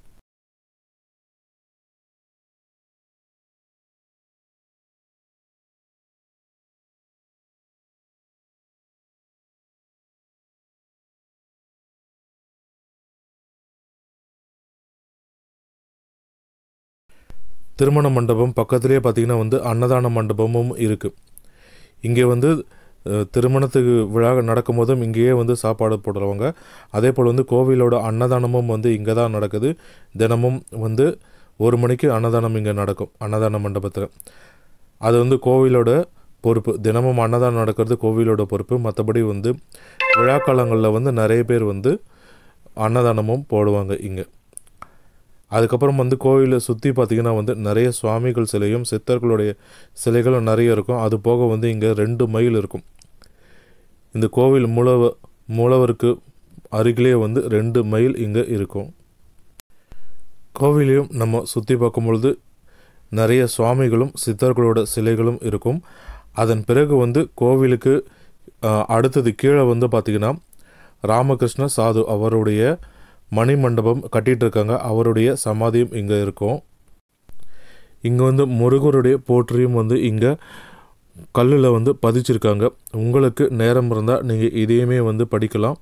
திருமண மண்டபம் பக்கத்துலேயே பார்த்தீங்கன்னா வந்து அன்னதான மண்டபமும் இருக்குது இங்கே வந்து அஹ், திருமணத்துக்கு விழா நடக்கும்போதும் இங்கேயே வந்து சாப்பாடு போடுறவங்க அதே போல் வந்து கோவிலோட அன்னதானமும் வந்து இங்கே தான் நடக்குது தினமும் வந்து ஒரு மணிக்கு அன்னதானம் இங்கே நடக்கும் அன்னதான மண்டபத்தில் அது வந்து கோவிலோட பொறுப்பு தினமும் அன்னதானம் நடக்கிறது கோவிலோட பொறுப்பு மற்றபடி வந்து விழாக்காலங்களில் வந்து நிறைய பேர் வந்து அன்னதானமும் போடுவாங்க இங்கே அதுக்கப்புறம் வந்து கோவிலை சுற்றி பார்த்திங்கன்னா வந்து நிறைய சுவாமிகள் சிலையும் சித்தர்களுடைய சிலைகளும் நிறைய இருக்கும் அது போக வந்து இங்கே ரெண்டு மைல் இருக்கும் இந்த கோவில் மூலவ மூலவருக்கு அருகிலே வந்து ரெண்டு மைல் இங்கே இருக்கும் கோவிலையும் நம்ம சுற்றி பார்க்கும் பொழுது நிறைய சுவாமிகளும் சித்தர்களோட சிலைகளும் இருக்கும் அதன் பிறகு வந்து கோவிலுக்கு ஆஹ், அடுத்தது கீழே வந்து பார்த்திங்கன்னா ராமகிருஷ்ண சாது அவருடைய மணிமண்டபம் கட்டிட்டு இருக்காங்க அவருடைய சமாதியும் இங்கே இருக்கும் இங்கே வந்து முருகருடைய போற்றியும் வந்து இங்கே கல்லில் வந்து பதிச்சிருக்காங்க உங்களுக்கு நேரம் இருந்தால் நீங்கள் இதையுமே வந்து படிக்கலாம்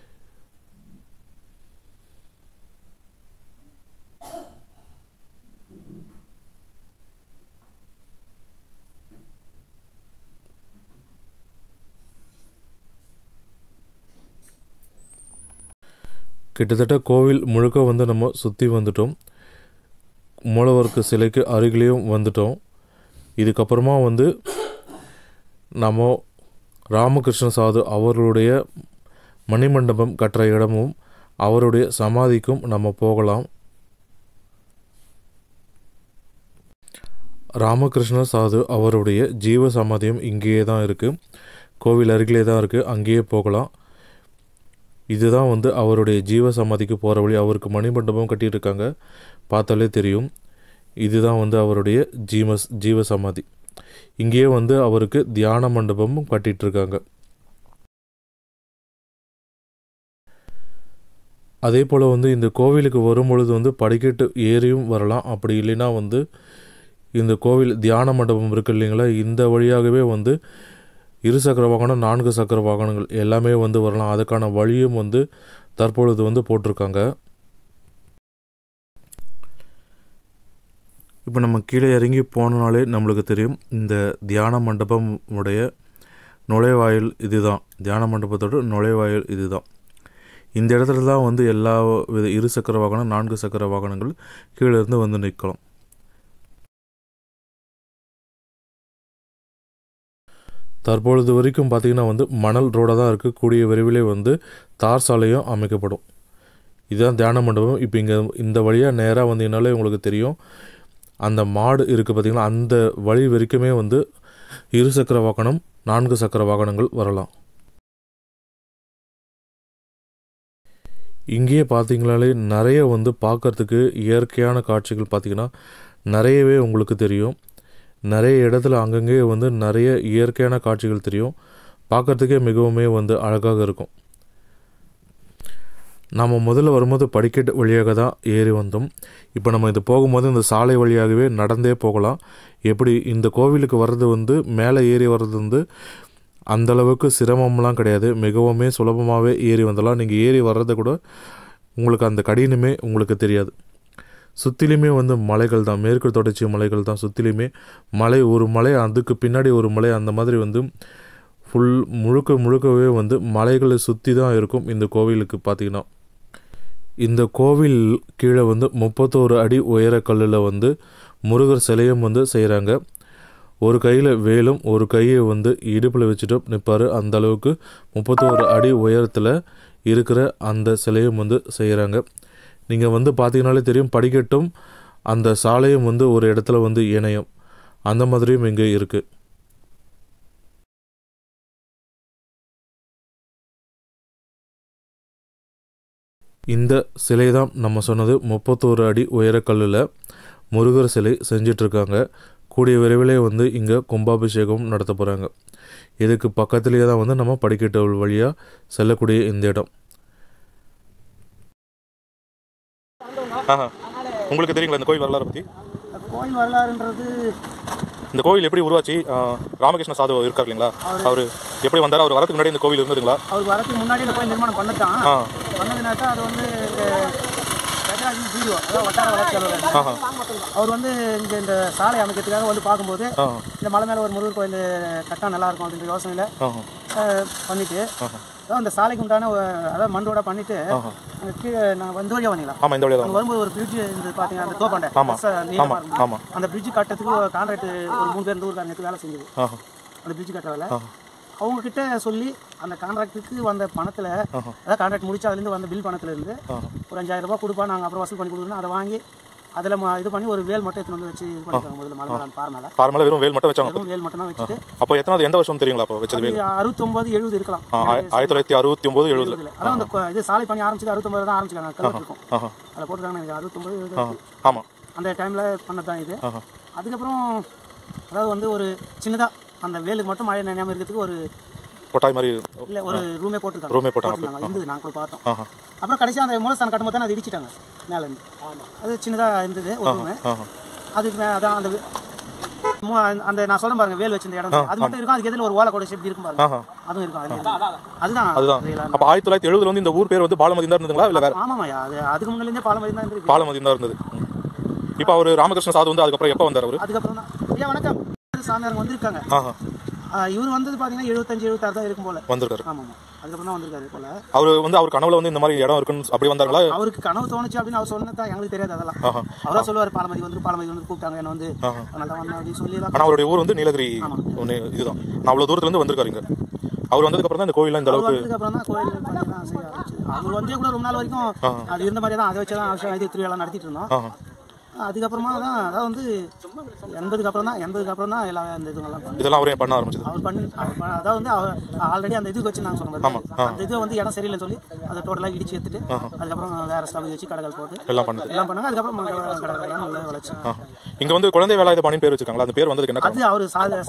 கிட்டத்தட்ட கோவில் முழுக்க வந்து நம்ம சுற்றி வந்துட்டோம் மூலவருக்கு சிலைக்கு அருகிலேயும் வந்துட்டோம் இதுக்கப்புறமா வந்து நம்ம ராமகிருஷ்ண சாது அவர்களுடைய மணிமண்டபம் கட்டுற இடமும் அவருடைய சமாதிக்கும் நம்ம போகலாம் ராமகிருஷ்ண சாது அவருடைய ஜீவ சமாதியும் இங்கேயே தான் இருக்குது கோவில் அருகிலே தான் இருக்குது அங்கேயே போகலாம் இதுதான் வந்து அவருடைய ஜீவ சமாதிக்கு போகிற வழி அவருக்கு மணிமண்டபம் கட்டியிருக்காங்க பார்த்தாலே தெரியும் இதுதான் வந்து அவருடைய ஜீவ ஜீவ சமாதி இங்கேயே வந்து அவருக்கு தியான மண்டபமும் கட்டிட்டு இருக்காங்க அதே போல் வந்து இந்த கோவிலுக்கு வரும்பொழுது வந்து படிக்கட்டு ஏறியும் வரலாம் அப்படி இல்லைன்னா வந்து இந்த கோவில் தியான மண்டபம் இருக்கு இல்லைங்களா இந்த வழியாகவே வந்து இரு சக்கர வாகனம் நான்கு சக்கர வாகனங்கள் எல்லாமே வந்து வரலாம் அதுக்கான வழியும் வந்து தற்பொழுது வந்து போட்டிருக்காங்க இப்போ நம்ம கீழே இறங்கி போனனாலே நம்மளுக்கு தெரியும் இந்த தியான மண்டபம் உடைய நுழைவாயில் இதுதான் தியான மண்டபத்தோட நுழைவாயில் இதுதான் இந்த இடத்துல தான் வந்து எல்லா வித இரு சக்கர வாகனம் நான்கு சக்கர வாகனங்கள் கீழே இருந்து வந்து நிற்கலாம் தற்பொழுது வரைக்கும் பார்த்திங்கன்னா வந்து மணல் ரோடாக தான் இருக்குது கூடிய விரைவிலே வந்து தார் சாலையும் அமைக்கப்படும் இதுதான் தியான மண்டபம் இப்போ இங்கே இந்த வழியாக நேராக வந்தீங்கனாலே உங்களுக்கு தெரியும் அந்த மாடு இருக்குது பார்த்திங்களா அந்த வழி வரைக்குமே வந்து இரு சக்கர வாகனம் நான்கு சக்கர வாகனங்கள் வரலாம் இங்கேயே பார்த்தீங்களாலே நிறைய வந்து பார்க்கறதுக்கு இயற்கையான காட்சிகள் பார்த்திங்கன்னா நிறையவே உங்களுக்கு தெரியும் நிறைய இடத்துல அங்கங்கே வந்து நிறைய இயற்கையான காட்சிகள் தெரியும் பார்க்கறதுக்கே மிகவுமே வந்து அழகாக இருக்கும் நம்ம முதல்ல வரும்போது படிக்கட்டு வழியாக தான் ஏறி வந்தோம் இப்போ நம்ம இது போகும்போது இந்த சாலை வழியாகவே நடந்தே போகலாம் எப்படி இந்த கோவிலுக்கு வர்றது வந்து மேலே ஏறி வர்றது வந்து அந்த அளவுக்கு சிரமம்லாம் கிடையாது மிகவுமே சுலபமாகவே ஏறி வந்துடலாம் நீங்கள் ஏறி வர்றது கூட உங்களுக்கு அந்த கடினமே உங்களுக்கு தெரியாது சுற்றிலுமே வந்து மலைகள் தான் மேற்கு தொடர்ச்சி மலைகள் தான் சுற்றிலுமே மலை ஒரு மலை அதுக்கு பின்னாடி ஒரு மலை அந்த மாதிரி வந்து ஃபுல் முழுக்க முழுக்கவே வந்து மலைகளை சுற்றி தான் இருக்கும் இந்த கோவிலுக்கு பார்த்தீங்கன்னா இந்த கோவில் கீழே வந்து முப்பத்தோரு அடி உயர கல்லில் வந்து முருகர் சிலையும் வந்து செய்கிறாங்க ஒரு கையில் வேலும் ஒரு கையை வந்து இடுப்பில் வச்சுட்டு நிற்பார் அந்த அளவுக்கு முப்பத்தோரு அடி உயரத்தில் இருக்கிற அந்த சிலையும் வந்து செய்கிறாங்க நீங்கள் வந்து பார்த்தீங்கனாலே தெரியும் படிக்கட்டும் அந்த சாலையும் வந்து ஒரு இடத்துல வந்து இணையும் அந்த மாதிரியும் இங்கே இருக்குது இந்த சிலை தான் நம்ம சொன்னது முப்பத்தோரு அடி உயரக்கல்லில் முருகர் சிலை செஞ்சிட்ருக்காங்க கூடிய விரைவிலே வந்து இங்கே கும்பாபிஷேகம் நடத்த போகிறாங்க இதுக்கு பக்கத்துலேயே தான் வந்து நம்ம படிக்கட்டு வழியாக செல்லக்கூடிய இந்த இடம் ஆஹா. உங்களுக்கு தெரியுங்களா இந்த கோயில் வரலாறு பற்றி கோயில் வரலாறுன்றது இந்த கோயில் எப்படி உருவாச்சு ஆ, ராமகிருஷ்ண சாது இருக்கார் இல்லைங்களா அவர் எப்படி வந்தார் அவர் வரதுக்கு முன்னாடி இந்த கோவில் இருந்ததுங்களா அவர் வரதுக்கு முன்னாடி இந்த கோயில் நிர்மாணம் பண்ணதான் ஆ பண்ணதுனாக்கா அது வந்து கஜராஜன் ஜீரோ அதாவது வட்டார வளர்ச்சி அலுவலர் ஆஹா அவர் வந்து இங்கே இந்த சாலை அமைக்கிறதுக்காக வந்து பார்க்கும்போது ஆ இந்த மலை மேலே ஒரு முருகர் கோயில் கட்டினா நல்லா இருக்கும் அப்படின்ற யோசனையில் ஆஹா பண்ணிட்டு ஆஹா. அதான் அந்த சாலைக்கு உண்டான ஒரு- அதாவது மண்டோட பண்ணிட்டு ஆஹா. அங்க கீழே நான் வந்து வழியாக வந்தீங்களா ஆமாம் இந்த வழியாக அங்கே தான் வரும்போது ஒரு பிரிட்ஜ் இந்த பார்த்தீங்கன்னா அந்த தோப்பாண்டை ஆமா. பெருசா நீளமா ஆமாம் இருந்தது. ஆமாம் அந்த பிரிட்ஜ் கட்டுறதுக்கு ஒரு கான்ட்ராக்ட் ஒரு மூணு பேர் இந்த ஊருக்காரங்க வேலை செஞ்சது ஆஹா அந்த பிரிட்ஜ் கட்டுற வேலை ஆஹா. அவங்க கிட்ட சொல்லி அந்த கான்ட்ராக்டுக்கு வந்த பணத்தில் ஆஹா. அதாவது கான்ட்ராக்ட் முடிச்சு அதுலேருந்து வந்த பில் பணத்துல இருந்து ஆஹா. ஒரு அஞ்சாயிரம் ரூபாய் கொடுப்பா நாங்கள் அப்புறம் வசூல் பண்ணி கொடுக்குறோம் அதை வாங்கி அதில் இது பண்ணி ஒரு வேல் மட்டும் எடுத்துன்னு வந்து வச்சு இது பண்ணிருக்காங்க முதல்ல மலை மேல பாறை மேலே பாரம்பரிய வெறும் வேல் மட்டும் வச்சாங்க வெறும் வேல் மட்டும் தான் வச்சுட்டு அப்போ எத்தனாவது எந்த வருஷம் தெரியுங்களா அப்போ வச்சது வேல் அறுபத்தொம்பது எழுபது இருக்கலாம் ஆ, ஆய- ஆயிரத்தி தொள்ளாயிரத்தி அறுபத்தி ஒம்பது எழுபதுல எழுபதுல அதான் அந்த கொ- இது சாலை பண்ணி ஆரம்பிச்சது அறுபத்தொம்பது தான் ஆரம்பிச்சிருக்காங்க கல்வெட்டு இருக்கும் ஆஹா அதில் போட்டுருக்காங்க எனக்கு அறுபத்தொம்பது எழுபது ஆ ஆமாம் அந்த டைமில் பண்ணது தான் இது ஆஹா அதுக்கப்புறம் அதாவது வந்து ஒரு சின்னதாக அந்த வேலுக்கு மட்டும் மழை நினையாம இருக்கிறதுக்கு ஒரு கொட்டாய் மாதிரி இல்லை ஒரு ரூமே போட்டிருக்காங்க ரூமே போட்டாங்க போட்டிருந்தாங்க இருந்தது நாங்கள் போய் பார்த்தோம் ஆஹா அப்புறம் கடைசியாக அந்த மூலஸ்தானம் கட்டும்போது தான் அதை இடிச்சிட்டாங்க மேலே இருந்து அது சின்னதாக இருந்தது ஒரு ரூமு ஆஹா அதுக்கு மே அதான் அந்த வே- மு- அந்த நான் சொல்றேன் பாருங்க வேல் வச்சிருந்த இடம் அது மட்டும் இருக்கும் அதுக்கு எதில் ஒரு ஓலை கூட ஷேப் இருக்கும் பாருங்க ஆஹா அதுவும் இருக்கும் அதுல இருக்கும். அதுதான் அதுதான் real ஆன- அப்போ ஆயிரத்தி தொள்ளாயிரத்தி எழுபதுல வந்து இந்த ஊர் பேர் வந்து பாலமதி தான் இருந்ததுங்களா இல்லை வேற ஆமாம்யா அது அதுக்கு முன்னாலேருந்தே பாலமதி தான் இருக்கு பாலமதி தான் இருந்தது இப்போ அவர் ராமகிருஷ்ண சாது வந்து அதுக்கப்புறம் எப்போ வந்தார் அவர் அதுக்கப்புறம் தான் ஐயா வணக்கம் சாமியார் வந்திருக்காங்க ஆஹா ஆஹ் இவர் வந்தது பார்த்தீங்கன்னா எழுபத்தஞ்சு எழுபத்தாறு தான் இருக்கும் போல வந்திருக்காரு ஆமாம் அதுக்கப்புறம் தான் வந்திருக்காரு போல அவர் வந்து அவர் கனவுல வந்து இந்த மாதிரி இடம் இருக்குன்னு அப்படி வந்தாங்களா அவருக்கு கனவு தோணுச்சு அப்படின்னு அவர் சொன்னதான் எங்களுக்கு தெரியாது அதெல்லாம் ஆஹா அவரா சொல்லுவார் பாலமதி வந்து பாலமதி வந்து கூப்பிட்டாங்க என்ன வந்து ஆஹா நல்லா வந்தேன் அப்படின்னு சொல்லி தான் ஆனால் அவருடைய ஊர் வந்து நீலகிரி ஒன்று இதுதான் நான் அவ்வளோ தூரத்துல இருந்து வந்திருக்காரு இங்க அவர் வந்ததுக்கு அப்புறம் தான் இந்த கோயில்லாம் இந்த அவர் அளவுக்கு வந்ததுக்கு அப்புறம் தான் கோயில் பண்ணி தான் செய்ய ஆரம்பிச்சது அவர் வந்து கூட ரொம்ப நாள் வரைக்கும் அது இருந்த மாதிரி தான் அதை வச்சு தான் அவசியம் இது திருவிழா நடத்திட்டு இருந்தோம் ஆஹா அதுக்கப்புறமா தான் அதாவது வந்து எண்பதுக்கு அப்புறம் தான் எண்பதுக்கு அப்புறம் தான் எல்லா இந்த இதுங்கெல்லாம் பண்ணாரு. இதெல்லாம் அவரே பண்ண ஆரம்பிச்சது அவர் பண்ணி அவர் பண்ண- அதாவது வந்து அவர் ஆல்ரெடி அந்த இதுக்கு வச்சு நாங்கள் சொன்ன மாதிரி அந்த இது வந்து இடம் சரியில்லைன்னு சொல்லி அதை டோட்டலாக இடிச்சு எடுத்துட்டு அதுக்கப்புறம் வேற ஸ்டாப் வச்சு கடைகள் போட்டு எல்லாம் பண்ணது எல்லாம் பண்ணாங்க அதுக்கப்புறம் கடற்கரை நல்லா வளர்ச்சி இங்க வந்து குழந்தை வேலாயுத பாணின்னு பேர் வச்சிருக்காங்களா அந்த பேர் வந்ததுக்கு என்ன காரணம்? அது அவர் சாமி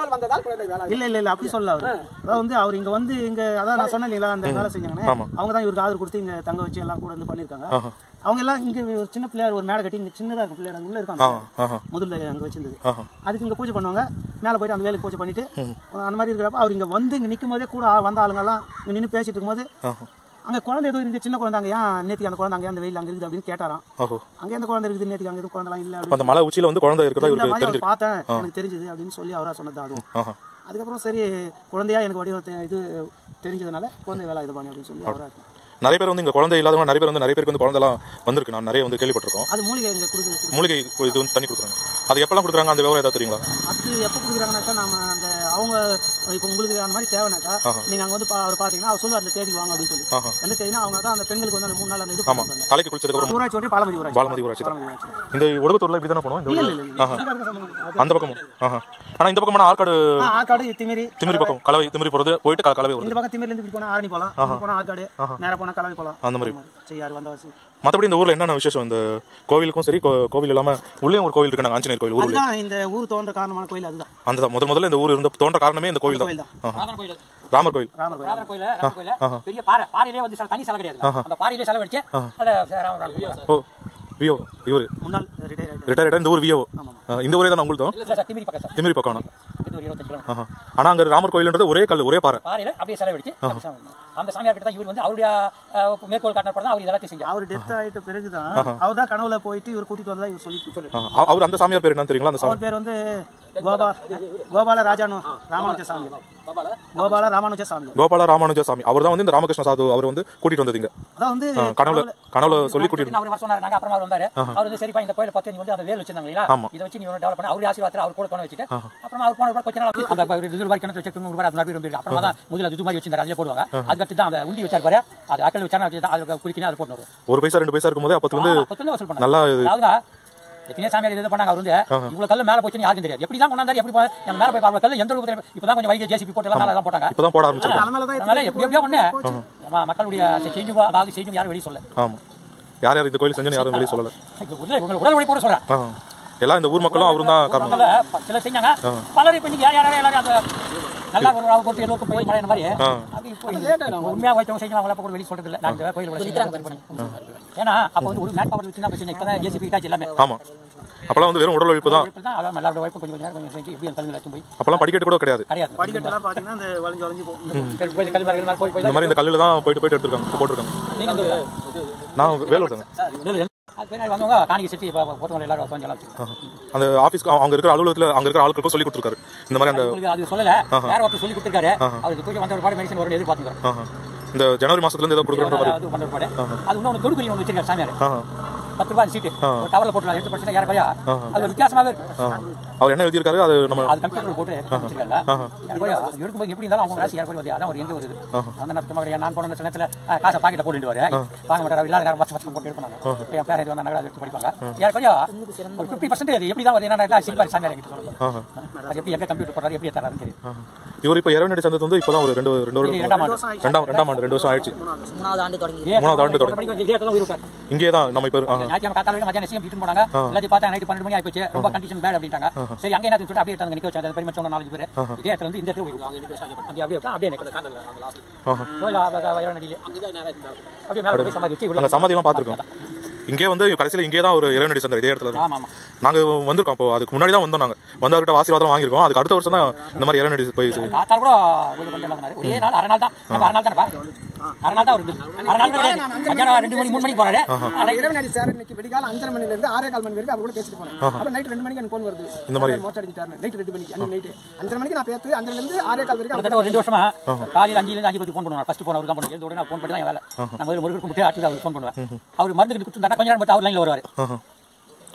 சாமி இல்ல இல்ல இல்ல அப்படி சொல்ல அவர் அதாவது வந்து அவர் இங்க வந்து இங்க அதான் நான் சொன்னேன் இல்லைங்களா அந்த வேலை செஞ்சாங்கன்னு அவங்க தான் இவருக்கு ஆதரவு கொடுத்து இங்க தங்க வச்சு எல்லாம் கூட வந்து பண்ணிருக்காங்க அவங்க எல்லாம் இங்க ஒரு சின்ன பிள்ளையார் ஒரு மேடை கட்டி இங்க சின்னதா இருக்கும் பிள்ளையார் அங்க உள்ள இருக்காங்க ஆஹா. முதல்ல அங்க வச்சிருந்தது ஆஹா. அதுக்கு இங்க பூஜை பண்ணுவாங்க மேல போயிட்டு அந்த வேலைக்கு பூஜை பண்ணிட்டு அந்த மாதிரி இருக்கிறப்ப அவர் இங்க வந்து இங்க நிக்கும் போதே கூட வந்த ஆளுங்க எல்லாம் இங்க நின்று பேசிட்டு இருக்கும்போது அங்க குழந்தை ஏதோ இருந்து சின்ன குழந்தை அங்க ஏன் நேத்திக்கு அந்த குழந்தை அங்கே அந்த வெயில் அங்க இருக்குது அப்படின்னு கேட்டாராம் ஓஹோ அங்கே அந்த குழந்தை இருக்குது நேத்திக்கு அங்க எதுவும் குழந்தைலாம் இல்ல அப்ப அந்த மலை உச்சியில வந்து குழந்தை இருக்கிறதா இந்த இவருக்கு மாதிரி அவர் தெரிஞ்சிருக்கு பார்த்தேன் எனக்கு தெரிஞ்சது அப்படின்னு சொல்லி அவரா சொன்னது அதுவும் ஆஹா. அதுக்கப்புறம் சரி குழந்தையா எனக்கு வடிவம் தெ- இது தெரிஞ்சதுனால குழந்தை வேலை இது பண்ணி அப்படின்னு சொல்லி அவரா நிறைய பேர் வந்து இங்க குழந்தை இல்லாதவங்க நிறைய பேர் வந்து நிறைய பேருக்கு வந்து குழந்தைலாம் வந்திருக்கு நான் நிறைய வந்து கேள்விப்பட்டிருக்கோம் அது மூலிகை இங்க கொடுக்குறது மூலிகை இது வந்து தண்ணி கொடுக்குறாங்க அது எப்பெல்லாம் கொடுக்குறாங்க அந்த விவரம் ஏதாவது தெரியுங்களா அது எப்போ கொடுக்குறாங்கனாக்கா நம்ம அந்த அவங்க இப்போ உங்களுக்கு அந்த மாதிரி தேவைனாக்கா நீங்க அங்க வந்து பா- அவர் பாத்தீங்கன்னா அவர் சொல்லுவார் அந்த தேடி வாங்க அப்படின்னு சொல்லி ஆஹா. எந்த தேடினா அவங்க தான் அந்த பெண்களுக்கு வந்து அந்த மூணு நாள் அந்த இது ஆமா பண்ணுவாங்க. தலைக்கு குளிச்சதுக்கு அப்புறம் ஊராட்சி ஒட்டி பாலமதி ஊராட்சி பாலமதி ஊராட்சி தான். பாலமதி ஊராட்சி இந்த ஒடுக்கத்தூர்ல இப்படி தானே போனோம் இந்த ஊர்ல? ஆஹா. அந்த பக்கமும் ஆஹா. ஆனா இந்த பக்கமான ஆற்காடு ஆ, ஆற்காடு திமிரி திமிரி பக்கம் கலவை திமிரி போறது போயிட்டு க- கலவை வருது இந்த பக்கம் திமிரில இருந்து இப்படி போனா ஆரணி போலாம் இங்க போனா ஆற்காடு நேரா போனா கலவை போலாம் அந்த மாதிரி செய்யாரு வந்தவாசி மத்தபடி இந்த ஊர்ல என்னென்ன விசேஷம் இந்த கோவிலுக்கும் சரி கோ- கோவில் இல்லாம உள்ளே ஒரு கோவில் இருக்கு நாங்க ஆஞ்சநேயர் கோவில் ஊர்ல அதுதான் இந்த ஊர் தோன்ற காரணமான கோயில் அதுதான் அந்த தான். முதல் முதல்ல இந்த ஊர் இருந்த தோன்ற காரணமே இந்த கோவில் தான் கோயில் தான் ராமர் கோயில் ராமர் கோயில் ராமர் கோயில் ராமர் கோயில் ராமர் கோயில் பெரிய பாறை பாறையிலே வந்து சில- தனி செலவு கிடையாது அந்த பாறையிலே செலவு அடிச்சு அதை ராமர் கோயில் ஓ வியோ இவர் முன்னாள் ரிட்டையர் ஆயிட்டு ரிட்டையர்ட் இந்த ஊர் வியோ இந்த ஊரே தான் உங்களுக்கு இல்லை சார் திமிரி பக்கம் சார் திமிரி பக்கம் இது ஒரு இருபத்தஞ்சு கிலோமீட்டர் ஆஹா. ஆனா அங்க ராமர் கோயில்ன்றது ஒரே கல் ஒரே பாறை பாறையில அப்படியே செலவழிச்சு அப்படி சாமி கும்பிடணும். அந்த சாமியார் கிட்ட தான் இவர் வந்து அவருடைய அஹ், மேற்கோள் காட்டினப்பறம் தான் அவர் இதெல்லாம் செஞ்சார் அவர் டெத் ஆயிட்ட பிறகுதான் அவர் தான் கனவுல போயிட்டு இவர் கூட்டிட்டு வந்ததா இவர் சொல்லி சொல்லி ஆஹா. அவ- அவர் அந்த சாமியார் பேர் என்னன்னு தெரியுங்களா அந்த சாமி அவர் பேர் வந்து கோபா கோபால ராஜானு ராமானுஜ சாமி கோபால ராமானுஜ சாமி கோபால ராமானுஜ சாமி அவர் தான் வந்து இந்த ராமகிருஷ்ண சாது அவர் வந்து கூட்டிட்டு வந்தது இங்க அதான் வந்து ஆ, கனவுல கனவுல சொல்லி கூட்டிட்டு அவர் வர சொன்னாரு நாங்க அப்புறமா அவர் வந்தாரு அவர் வந்து சரிப்பா இந்த கோயில பத்தி நீ வந்து அந்த வேல் வச்சிருந்தாங்க இல்லையா ஆமா. இதை வச்சு நீ டெவலப் பண்ண அவர் ஆசீர்வாதத்தில் அவர் கூட போன வச்சுட்டு அப்புறமா அவர் போன கொஞ்ச நாள் அந்த இது ரூபாய் கிணத்து வச்சு நூறு ரூபாய் அது மாதிரி இருக்கு அப்புறமா தான் முதல்ல இது மாதிரி வச்சிருந்தாரு அதிலே போடுவாங்க அதுக்கடுத்து தான் அந்த உண்டி வச்சார் பாரு அது அக்கல் வச்சாரு வச்சு தான் அது குறிக்கினே அது போட்டு வரும் ஒரு பைசா ரெண்டு பைசா இருக்கும்போது அப்பத்து வந்து பத்துல வசூல் பண்ணாங்க நல்லா இது அதாவது எத்தனையோ சாமியார் இது பண்ணாங்க அவர் வந்து இவ்வளவு கல்லு மேல போச்சுன்னு யாருக்கும் தெரியாது எப்படி தான் கொண்டாந்தாரு எப்படி போ- நம்ம மேல போய் பார்ப்போம் கல்லு எந்த ரூபத்தில் இப்பதான் கொஞ்சம் வைகை ஜேசிபி போட்டு எல்லாம் மேல தான் போட்டாங்க இப்பதான் போட ஆரம்பிச்சிருக்காங்க அதனால எப்படி எப்படியோ ஒண்ணு நம்ம மக்களுடைய செஞ்சும் அதாவது செஞ்சும் யாரும் வெளியே சொல்ல ஆமா யார் யார் இந்த கோயில் செஞ்சுன்னு யாரும் வெளியே சொல்லல உங்களை உடல் உழைப்போட சொல்றேன் ஆ. எல்லாம் இந்த ஊர் மக்களும் அவரும் தான் காரணம் அதனால ப- சிலர் செஞ்சாங்க பலர் இப்ப இன்னைக்கு யார் யாரும் எல்லாரும் அந்த நல்லா ஒரு ராவு போட்டு எல்லோருக்கும் போய் மழை மாதிரி அப்படி போய் உண்மையா வைத்தவங்க செஞ்சு அவங்கள கூட வெளியே சொல்றது இல்ல நான் இந்த கோயில் உள்ள ஏன்னா அப்ப வந்து ஒரு மேட் பவர் வச்சு தான் பிரச்சனை இப்பதான் ஜேசிபி ஹிட்டாச்சு எல்லாமே ஆமா அப்பெல்லாம் வந்து வெறும் உடல் உழைப்பு தான் இப்பதான் அதான் எல்லாரோட வாய்ப்பு கொஞ்சம் கொஞ்சம் நேரம் கொஞ்சம் செஞ்சு எப்படி அந்த கல்வி எடுத்து போய் அப்பெல்லாம் படிக்கட்டு கூட கிடையாது கிடையாது படிக்கட்டுலாம் பாத்தீங்கன்னா அந்த வளைஞ்சு வளைஞ்சு போகும் போய் கல்வி மரங்கள் மேல போய் போய் இந்த மாதிரி இந்த கல்லுல தான் போயிட்டு போயிட்டு எடுத்துருக்காங்க போட்டிருக்காங்க நீங்க அந்த நான் வேலூர் தாங்க அது பின்னாடி வந்தவங்க காணிக்கை செட்டி போட்டவங்க எல்லாரும் கொஞ்சம் எல்லாம் ஆஹா. அந்த ஆபீஸ்க்கு அவங்க இருக்கிற அலுவலகத்துல அங்க இருக்கிற ஆட்களுக்கும் சொல்லி கொடுத்துருக்காரு இந்த மாதிரி அந்த உங்களுக்கு அது சொல்லல வேற ஒருத்தர் சொல்லி கொடுத்துருக்காரு அவருக்கு தூக்கி வந்த ஒரு பாடு மெடிசன் வரும்னு எதிர்பார்த்துக்கிறோம் ஆஹா. இந்த ஜனவரி மாசத்துல இருந்து ஏதோ கொடுக்குற மாதிரி அது பண்ண ஒரு பாடு அது இன்னொன்று தொடுக்குறி ஒன்று வச்சிருக்காரு சாமியார் ஆஹா. பத்து ரூபாய் சீட்டு ஒரு டவரில் போட்டுலாம் எடுத்து படிச்சுன்னா ஏறக்குறையா அது ஒரு வித்தியாசமாவே இருக்கு ஆஹா. அவர் என்ன எழுதியிருக்காரு அது நம்ம அது கம்ப்யூட்டர் போட்டு வச்சிருக்காங்க ஏறக்குறையா அது எடுக்கும்போது எப்படி இருந்தாலும் அவங்க ராசி ஏறக்குறைய வருது அதான் ஒரு எங்க வருது அந்த நேரத்துல மாதிரி நான் போன நேரத்துல அஹ், காசை பாக்கெட்ல போட்டுட்டு வர வாங்க மாட்டார் இல்லாத நேரம் பச்சை பச்சை போட்டு எடுப்பாங்க என் பேர் இது வந்தா நகை எடுத்து படிப்பாங்க ஏறக்குறையா ஒரு ஃபிஃப்டி பர்சன்ட் எப்படி தான் வருது என்ன சில்வர் சாமியார் கிட்ட சொல்லுங்க ஆஹா. அது எப்படி எங்க கம்ப்யூட்டர் போடுறாரு எப்படி தராருன்னு தெரியும் ஆஹா. இவர் இப்ப இரவனடி சந்தத்து வந்து இப்பதான் ஒரு ரெண்டு ரெண்டு இது வருடம் இரண்டாம் ஆண்டு ரெண்டாம் ரெண்டாம் ஆண்டு ரெண்டு வருஷம் ஆயிடுச்சு மூணாவது ஆண்டு தொடங்கி மூணாவது ஆண்டு தொடங்கி படிக்க இதே இடத்துல உயிர் விட்டார் இங்கே தான் நம்ம இப்ப ஆஹா. ஞாயிற்றுக்கிழமை காத்தால மத்தியானம் சீக்கிரம் வீட்டுக்கு போனாங்க எல்லாத்தையும் பார்த்தா நைட்டு பன்னெண்டு மணி ஆயிப்போச்சு ரொம்ப கண்டிஷன் பேட் அப்படின்ட்டாங்க சரி அங்கே என்ன சொல்லிட்டு அப்படியே எடுத்தாங்க நிக்க வச்சாங்க பெருமை சொன்ன நாலஞ்சு பேர் இதே இடத்துல வந்து இந்த இடத்துல போய் அப்படியே அப்படியே விட்டா அப்படியே நிற்கிறது ஆஹா. வைரநடியிலே அப்படியே மேலே போய் சமாதி வச்சு அங்க உள்ள சமாதியெல்லாம் பார்த்துருக்கோம் இங்கே வந்து கடைசியில் இங்கே தான் ஒரு இறைவனடி சந்தர் இதே இடத்துல ஆமா ஆமா நாங்க வந்திருக்கோம் அப்போ அதுக்கு முன்னாடி தான் வந்தோம் நாங்க வந்தவர்கிட்ட ஆசீர்வாதம் வாங்கியிருக்கோம் அதுக்கு அடுத்த வருஷம் தான் இந்த மாதிரி இறைவனடி போய் காத்தால கூட ஒரு கொஞ்சம் சொன்னாரு ஒரே நாள் அரை நாள் தான் நம்ம அரை நாள் தானே அரை நாள் தான் ஒரு அரை நாள் கூட கிடையாது மத்தியானம் ரெண்டு மணி மூணு மணிக்கு போறாரு ஆனா இறைவனடி சார் இன்னைக்கு விடிகால அஞ்சரை மணில இருந்து ஆறே கால் மணி வரைக்கும் அவர் கூட பேசிட்டு போனேன் அப்புறம் நைட் ரெண்டு மணிக்கு எனக்கு ஃபோன் வருது இந்த மாதிரி. மோட்டர் அடிச்சிட்டாரு நைட் ரெண்டு மணிக்கு அன்னைக்கு நைட் அஞ்சரை மணிக்கு நான் பேத்து அஞ்சரைல இருந்து ஆறே கால் வரைக்கும் கிட்டத்தட்ட ஒரு ரெண்டு வருஷமா காலையில் அஞ்சுல இருந்து அஞ்சு பத்து ஃபோன் பண்ணுவாங்க ஃபர்ஸ்ட் ஃபோன் அவருக்கு தான் பண்ணுவோம் உடனே ஃபோன் பண்ணி தான் என் வேலை நான் முதல்ல முருகருக்கு முட்டை ஆட்டி அவருக்கு ஃபோன் பண்ணுவேன் அவர் மருந்து கொடுத்துருந்தா கொஞ்ச நேரம் பார்த்து அவர் லைன்ல வருவார்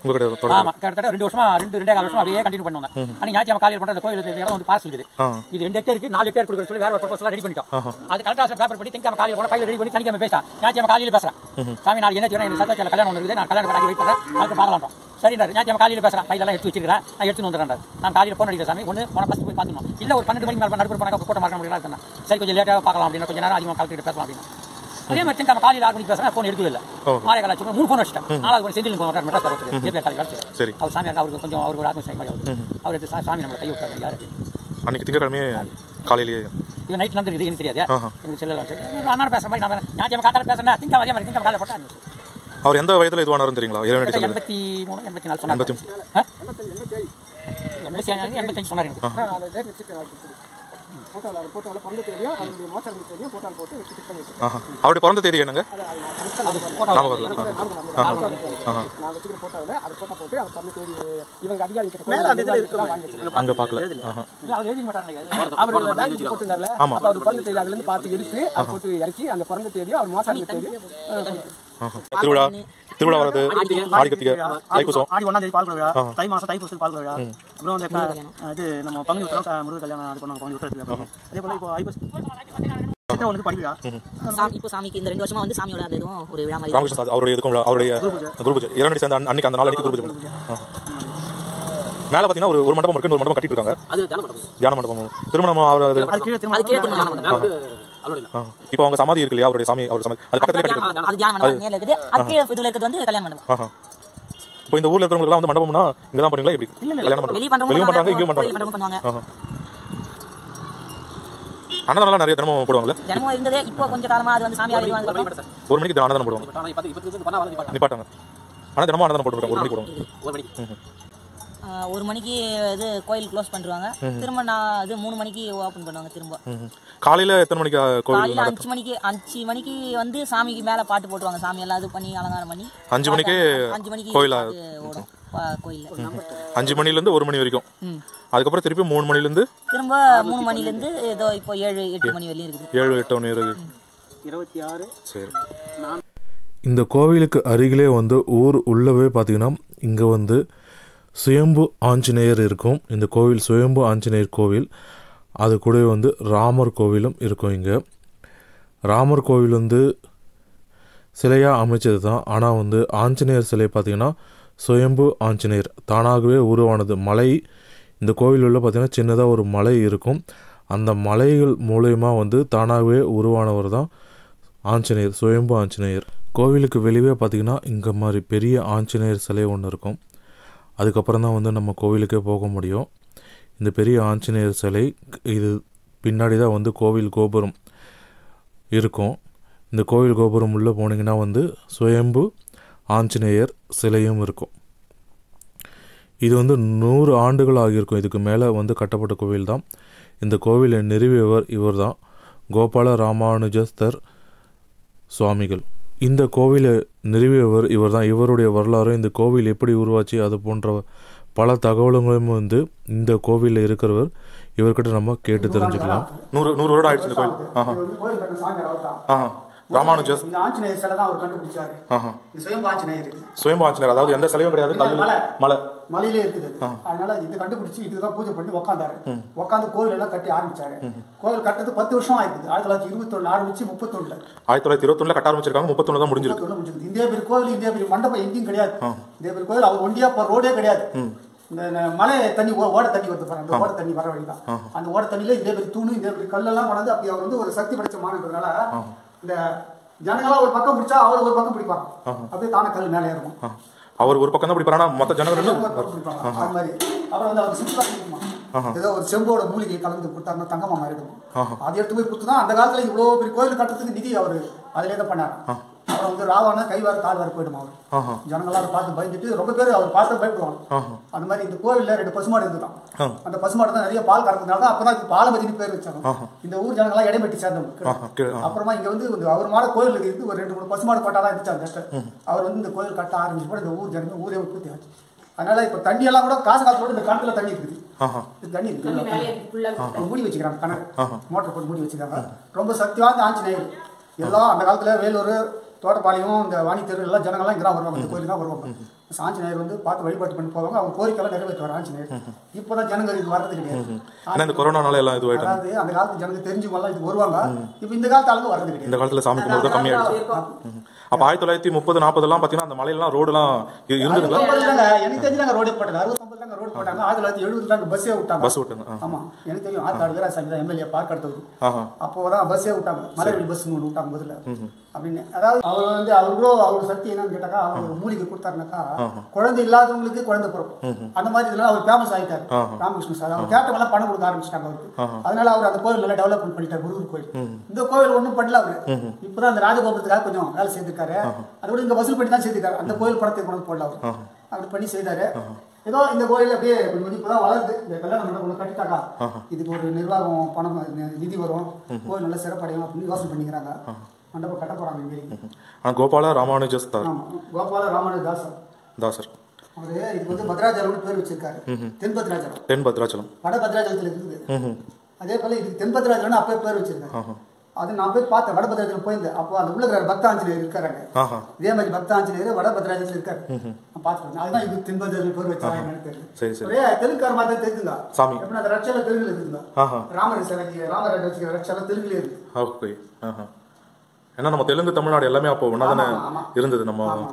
உங்க கிட்ட தொடர்பு ஆமா கிட்டத்தட்ட ரெண்டு வருஷமா ரெண்டு ரெண்டே கால் வருஷம் அப்படியே கண்டினியூ பண்ணுவாங்க அன்னைக்கு ஞாயிற்றுக்கிழமை காலையில் பண்ற அந்த கோயில் இடம் வந்து பாஸ் இருக்குது ஆ. இது ரெண்டு ஹெக்டேர் இருக்கு நாலு ஹெக்டேர் கொடுக்குற சொல்லி வேற ஒரு ப்ரொபோசல் ரெடி பண்ணிட்டோம் அது கலெக்டர் பேப்பர் பண்ணி திங்காம காலையில் போன ஃபைல் ரெடி பண்ணி தனிக்காம பேசுறேன் ஞாயிற்றுக்கிழமை காலையில் பேசுறேன் சாமி நாளைக்கு என்ன செய்யணும் எனக்கு சத்தாச்சியில் கல்யாணம் ஒன்று இருக்குது நான் கல்யாணம் பண்ணி வெயிட் பண்றேன் அதுக்கு பார்க்கலாம் சரிண்ணா ஞாயிற்றுக்கிழமை காலையில் பேசுறேன் ஃபைல் எல்லாம் எடுத்து வச்சிருக்கேன் நான் எடுத்து வந்துடுறேன் நான் காலையில் போன் அடிக்கிறேன் சாமி ஒன்று போன ஃபஸ்ட் போய் பார்த்துக்கணும் இல்ல ஒரு பன்னெண்டு மணிக்கு மேலே நடுப்பு போனாக்க கூட்டம் மாற்ற முடியல இருக்கேன் சரி கொஞ்சம் லேட்டாக பார்க்கலாம் அப்படின்னு கொஞ்சம் நேரம் அதிகமாக கலெக்டர் பேசலாம் அப்படின்னு அதே மாதிரி திங்காம காலையில் ஆறு மணிக்கு பேசுறேன் ஃபோன் எடுக்கவே இல்லை மாலை காலாச்சு மூணு ஃபோன் வச்சிட்டேன் நாலாவது மணி செந்தில் போகிறார் மெட்ராஸ் வரது ஏபிஆர் காலேஜ் கிடச்சி சரி அவர் சாமியார் அவருக்கு கொஞ்சம் அவருக்கு ஒரு ஆத்மசாமி மாதிரி அவருக்கு அவர் எடுத்து சா- சாமி நம்மளை கை விட்டாரு யாரு அன்னைக்கு திங்கக்கிழமையே காலையிலேயே இது நைட் நடந்துருக்கு எனக்கு தெரியாது ஆஹா. எனக்கு செல்ல அண்ணா பேசுற மாதிரி நான் ஞாயிற்றுக்கிழமை காத்தால பேசுறேன் திங்க அதே மாதிரி திங்க காலையில் போட்டா அவர் எந்த வயதுல இதுவானாரும் தெரியுங்களா இறைவனடி சொல்லுங்க எண்பத்தி மூணு எண்பத்தி நாலு சொன்னாங்க எண்பத்தி ஆ? எண்பத்தி அஞ்சு எண்பத்தஞ்சு சொன்னாரு எனக்கு போட்டோவில் போட்டோவில் பிறந்த தேதியும் அவருடைய மோசடி தேதியும் போட்டோவில் போட்டு வச்சு டிக் பண்ணி வச்சிருக்கேன். ஆஹா. அவருடைய பிறந்த தேதி என்னங்க ஞாபகம் வரல ஆஹா. ஆஹா. நான் வச்சுக்கிற போட்டோவில் அது போட்டோ போட்டு அவர் பிறந்த தேதி இவங்க அதிகாரி கிட்ட மேலே அந்த இதில் இருக்கிற வாங்கி வச்சிருக்கேன் அங்க பார்க்கல ஆஹா. அவர் எழுதி மாட்டாங்க அவர் பேங்க் போட்டுருந்தாருல ஆமா. அப்ப அவர் பிறந்த தேதி அதுல இருந்து பார்த்து எடுத்து அது போட்டு இறக்கி அந்த பிறந்த தேதியும் அவர் மாசம் தேதி ஆஹா. திருவிழா திருவிழா வர்றது ஆடி கத்திகை தைப்பூசம் ஆடி ஒன்றாம் தேதி பால் விழா தை மாசம் தைப்பூசம் பால் விழா அப்புறம் வந்து க- இது நம்ம பங்குனி உத்திரம் முருகர் கல்யாணம் அது பண்ணுவாங்க பங்குனி உத்திரத்துக்கு அதே போல இப்போ ஐப்பசி சித்திரை வந்து படிவிழா சாமி இப்போ சாமிக்கு இந்த ரெண்டு வருஷமா வந்து சாமியோட அந்த இதுவும் ஒரு விழா மாதிரி ராமகிருஷ்ண சாமி அவருடைய இதுக்கும் விழா, அவருடைய குரு பூஜை இறைவனடி சேர்ந்த அன்ன- அன்னைக்கு அந்த நாள் அன்னைக்கு குரு பூஜை பண்ணுவோம். ஆஹா. மேல பாத்தீங்கன்னா ஒரு ஒரு மண்டபம் இருக்கு இன்னொரு மண்டபம் கட்டிட்டு இருக்காங்க தியான மண்டபம் திருமணம் அவரது அது கீழே திரும்ப அது கீழே திரும்ப இப்போ அவங்க சமாதி இருக்கு இல்லையா அவருடைய சாமி அவர் சமாதி அது பக்கத்துல கட்டி அது தியான மண்டபம் நேர்ல இருக்குது அது கீழே இதுல இருக்கிறது வந்து கல்யாண மண்டபம் ஆஹா இப்போ இந்த ஊர்ல இருக்கிறவங்க வந்து மண்டபம்னா இங்க தான் பண்ணுவீங்களா எப்படி கல்யாண மண்டபம் வெளிய பண்றவங்க வெளியும் பண்றாங்க இங்கேயும் கோயில் பண்றாங்க மண்டபம் பண்ணுவாங்க ஆஹா அன்னதானம் நிறைய தினமும் போடுவாங்கல்ல தினமும் இருந்தது இப்போ கொஞ்ச காலமா அது வந்து சாமி ஆலயம் வந்ததுக்கு ஒரு மணிக்கு தினம் அன்னதானம் போடுவாங்க நிப்பாட்டாங்க ஆனா தினமும் அன்னதானம் போட்டுருக்காங்க ஒரு மணிக்கு போடுவாங்க ஆஹ், ஒரு மணிக்கு இது கோயில் க்ளோஸ் பண்ணிடுவாங்க திரும்ப நான் இது மூணு மணிக்கு ஓபன் பண்ணுவாங்க திரும்ப ம்ஹும். காலையில எத்தனை மணிக்கு அஹ், கோவில் காலையில நடக்கும் அஞ்சு மணிக்கு அஞ்சு மணிக்கு வந்து சாமிக்கு மேல பாட்டு போட்டுவாங்க சாமி எல்லாம் இது பண்ணி அலங்காரம் பண்ணி அஞ்சு மணிக்கு அஞ்சு மணிக்கு கோயிலா? அது ஓடும் பா- கோயில்ல அஞ்சு மணில இருந்து ஒரு மணி வரைக்கும் அதுக்கப்புறம் திருப்பி மூணு மணில இருந்து திரும்ப மூணு மணில இருந்து ஏதோ இப்போ ஏழு எட்டு மணி வரையும் இருக்குது ஏழு எட்டு மணி வரைக்கும் இருபத்தி ஆறு சரி இந்த கோவிலுக்கு அருகிலே வந்து ஊர் உள்ளவே பார்த்தீங்கன்னா இங்கே வந்து சுயம்பு ஆஞ்சநேயர் இருக்கும் இந்த கோவில் சுயம்பு ஆஞ்சநேயர் கோவில் அது கூட வந்து ராமர் கோவிலும் இருக்கும் இங்கே ராமர் கோவில் வந்து சிலையாக அமைச்சது தான் ஆனால் வந்து ஆஞ்சநேயர் சிலை பார்த்தீங்கன்னா சுயம்பு ஆஞ்சநேயர் தானாகவே உருவானது மலை இந்த கோவில் உள்ள பார்த்தீங்கன்னா சின்னதாக ஒரு மலை இருக்கும் அந்த மலைகள் மூலயமா வந்து தானாகவே உருவானவர் தான் ஆஞ்சநேயர் சுயம்பு ஆஞ்சநேயர் கோவிலுக்கு வெளியே பார்த்தீங்கன்னா இங்கே மாதிரி பெரிய ஆஞ்சநேயர் சிலை ஒன்று இருக்கும் அதுக்கப்புறம் தான் வந்து நம்ம கோவிலுக்கே போக முடியும் இந்த பெரிய ஆஞ்சநேயர் சிலை இது பின்னாடி தான் வந்து கோவில் கோபுரம் இருக்கும் இந்த கோவில் கோபுரம் உள்ளே போனீங்கன்னா வந்து சுயம்பு ஆஞ்சநேயர் சிலையும் இருக்கும் இது வந்து நூறு ஆண்டுகள் ஆகியிருக்கும் இதுக்கு மேலே வந்து கட்டப்பட்ட கோவில் தான் இந்த கோவிலை நிறுவியவர் இவர் தான் கோபால ராமானுஜஸ்தர் சுவாமிகள் இந்த கோவிலை நிறுவியவர் இவர் தான் இவருடைய வரலாறு இந்த கோவில் எப்படி உருவாச்சு அது போன்ற பல தகவல்களும் வந்து இந்த கோவிலில் இருக்கிறவர் இவர்கிட்ட நம்ம கேட்டு தெரிஞ்சுக்கலாம் நூறு நூறு வருடம் ஆயிடுச்சு இந்த கோயில் ஆஹா வந்து கோயில் கட்டின சாமியார் அவர் தான் ஆஹா ராமானுஜஸ் இந்த ஆஞ்சநேயர் சிலை தான் அவர் கண்டுபிடிச்சாரு ஆஹா இது சுயம் ஆஞ்சநேயர் இது. சுயம்பு ஆஞ்சநேயர் அதாவது எந்த சிலையும் கிடையாது கல்லு மலை. மலை மலையிலே இருக்குது அதனால இது கண்டுபிடிச்சு இதுதான் பூஜை பண்ணி உக்காந்தாரு உட்காந்து கோவில் எல்லாம் கட்டி ஆரம்பிச்சாரு கோவில் கட்டது பத்து வருஷம் ஆயிருக்குது ஆயிரத்தி தொள்ளாயிரத்தி இருபத்தொன்னு ஆரம்பிச்சு முப்பத்தொன்னுல ஆயிரத்தி தொள்ளாயிரத்தி இருபத்தொன்னுல கட்ட ஆரம்பிச்சிருக்காங்க முப்பத்தொன்னு தான் முடிஞ்சிருக்கு முப்பத்தொன்னு முடிஞ்சது இந்தியா பெரிய கோவில் இந்தியா பெரிய மண்டபம் எங்கேயும் கிடையாது இந்தியா பெரிய கோவில் அவர் ஒண்டியா போற ரோடே கிடையாது இந்த ந- மலை தண்ணி ஓ- ஓட தண்ணி வருது பாருங்க அந்த ஓட தண்ணி வர வழிதான் அந்த ஓட தண்ணியில இதே பெரிய தூணு இதே பெரிய கல்லெல்லாம் கொண்டாந்து அப்படி அவர் வந்து ஒரு சக்தி படைச்ச மாணவர்களால இந்த ஜனங்களா ஒரு பக்கம் பிடிச்சா அவர் ஒரு பக்கம் பிடிப்பாங்க அப்படியே தானே கல் மேலே ஏறும் ஆ. அவர் ஒரு பக்கம் தான் பிடிப்பார் ஆனா மொத்த ஜனங்கள் ஒரு பக்கம் பிடிப்பாங்க. அது மாதிரி அப்புறம் வந்து அவர் சிம்பிளா இருக்குமா ஏதோ ஒரு செம்போட மூலிகை கலந்து கொடுத்தாருன்னா தங்கமா மாறிடும் அதை எடுத்து போய் கொடுத்து தான் அந்த காலத்துல இவ்வளவு பெரிய கோயில் கட்டுறதுக்கு நிதி அவரு அதுல தான் பண்ணாரு அப்புறம் வந்து ராவானா கைவார கால்வார போயிடும் அவர் ஆஹா ஜனங்களாம் அதை பார்த்து பயந்துட்டு ரொம்ப பேர் அவர் பார்த்து பயப்படுவாங்க ஆஹா அந்த மாதிரி இந்த கோவில்ல ரெண்டு பசுமாடு இருந்துதான் ஆ. அந்த பசுமாடு தான் நிறைய பால் கறந்ததுனால தான் அப்பதான் இது பாலமதினு பேர் வச்சாங்க ஆஹா. இந்த ஊர் ஜனங்களாம் இடைமெட்டி சேர்ந்தவங்க ஆஹா கீழே ஆ. அப்புறமா இங்க வந்து இந்த அவர் மாட கோயில் இருந்து ஒரு ரெண்டு மூணு பசுமாடு கோட்டா தான் இருந்துச்சு அந்த இடத்துல. அவர் வந்து இந்த கோயில் கட்ட ஆரம்பிச்சு கூட இந்த ஊர் ஜனங்க ஊரே பூர்த்தி ஆச்சு அதனால இப்ப தண்ணி எல்லாம் கூட காசு காசு போட்டு இந்த கிணத்துல தண்ணி இருக்குது ஆஹா இது தண்ணி இருக்கு மூடி வச்சுக்கிறாங்க கிணறு மோட்டர் போட்டு மூடி வச்சுக்கிறாங்க ரொம்ப சக்தி வாய்ந்த ஆஞ்சநேயர் எல்லாம் அந்த காலத்துல வேலூர் தோட்டப்பாளையம் இந்த வாணி தெரு எல்லாம் ஜனங்கள்லாம் இங்கே தான் வருவாங்க இந்த கோயிலுக்கு தான் வருவாங்க ஆஞ்சநேயர் வந்து பார்த்து வழிபாட்டு பண்ணி போவாங்க அவங்க கோரிக்கையெல்லாம் நிறைவேற்றுவார் ஆஞ்சநேயர் இப்போ தான் ஜனங்கள் இது வர்றது கிடையாது ஏன்னா இந்த கொரோனானால எல்லாம் இது ஆயிட்டாங்க அதாவது அந்த காலத்து ஜனங்க தெரிஞ்சவங்கலாம் இது வருவாங்க இப்போ இந்த காலத்து ஆளுங்க வர்றது கிடையாது இந்த காலத்துல சாமி கும்பிடுறது கம்மியாயிடுச்சு அப்ப ஆயிரத்தி தொள்ளாயிரத்தி முப்பது நாற்பதெல்லாம் பாத்தீங்கன்னா அந்த மலையெல்லாம் ரோடுலாம் இரு- இருந்ததுங்களா அறுபத்தொன்பதுல தாங்க, எனக்கு தெரிஞ்சு நாங்க ரோடு போட்டாங்க அறுபத்தொன்பது தாங்க ரோடு போட்டாங்க ஆயிரத்தி தொள்ளாயிரத்தி எழுபது தாங்க பஸ்ஸே விட்டாங்க பஸ் விட்டுங்க ஆ. ஆமா எனக்கு தெரியும் ஆத்தாடு வீராசாமி தான் எம்எல்ஏ பார்க் எடுத்தது ஆஹா அப்போதான் பஸ்ஸே விட்டாங்க மலைவெளி பஸ் ஒன்று விட்டாங்க முதல்ல அப்படின்னு அதாவது அவர் வந்து அவரோ அவர் சக்தி என்னன்னு கேட்டாக்கா அவர் ஒரு மூலிகை கொடுத்தாருனாக்கா குழந்தை இல்லாதவங்களுக்கு குழந்தை பிறக்கும் அந்த மாதிரி இதெல்லாம் அவர் ஃபேமஸ் ஆகிட்டாரு ராமகிருஷ்ணன் சார் அவர் கேட்டவங்க பணம் கொடுக்க ஆரம்பிச்சிட்டாங்க அவருக்கு அதனால அவர் அந்த கோயில் நல்லா டெவலப்மெண்ட் பண்ணிட்டார் முருகர் கோயில் இந்த கோயில் ஒன்றும் பண்ணல அவரு இப்பதான் அந்த ராஜகோபுரத்துக்காக கொஞ்சம் வேலை செய்திருக்காரு அது கூட இங்க வசூல் பண்ணி தான் செய்திருக்காரு அந்த கோயில் படத்தை கொண்டு வந்து போடல அவர் அப்படி பண்ணி செய்தாரு ஏதோ இந்த கோயில் அப்படியே கொஞ்சம் கொஞ்சம் இப்பதான் வளருது இந்த கல்யாண மண்டபம் ஒண்ணு கட்டிட்டாக்கா இதுக்கு ஒரு நிர்வாகம் பணம் நி- நிதி வரும் கோயில் நல்லா சிறப்படையும் அப்படின்னு யோசனை பண்ணிக்கிறாங்க மண்டபம் கட்ட போறாங்க இங்கே ஆனா கோபால ராமானுஜஸ் தார் ஆமா கோபால ராமானுஜதாசன் தாசர் அவரு இதுக்கு வந்து பத்ராஜலம்னு பேர் வச்சிருக்காரு தென் பத்ராஜலம் தென் பத்ராச்சலம் வட பத்ராஜலத்துல இருக்குது அதே போல இதுக்கு தென் பத்ராஜலம்னு அப்பவே பேர் வச்சிருக்காரு அது நான் போய் பார்த்தேன் வட பத்ராஜலம் போயிருந்தேன் அப்போ அந்த உள்ள இருக்கிற பக்தாஞ்சலியர் இருக்காருங்க ஆஹா இதே மாதிரி பக்தாஞ்சலியர் வட பத்ராஜலத்தில் இருக்காரு நான் பார்த்துருக்கேன் அதுதான் இது தென் பத்ராஜலம் பேர் வச்சாங்க என்னன்னு தெரியல சரி சரி ஒரே தெலுங்குக்கார மாதிரி தான் தெரியுதுங்க சாமி. எப்படி அந்த ரட்சல தெலுங்குல இருக்குதுங்க ஆஹா ராமர் சிலைக்கு ராமர் வச்சுக்கிற ரட்சல தெலுங்குல இருக்கு ஓகே ஆஹா ஏன்னா நம்ம தெலுங்கு தமிழ்நாடு எல்லாமே அப்போ ஒன்றா தானே ஆமா, ஆமா. இருந்தது நம்ம ஆமா.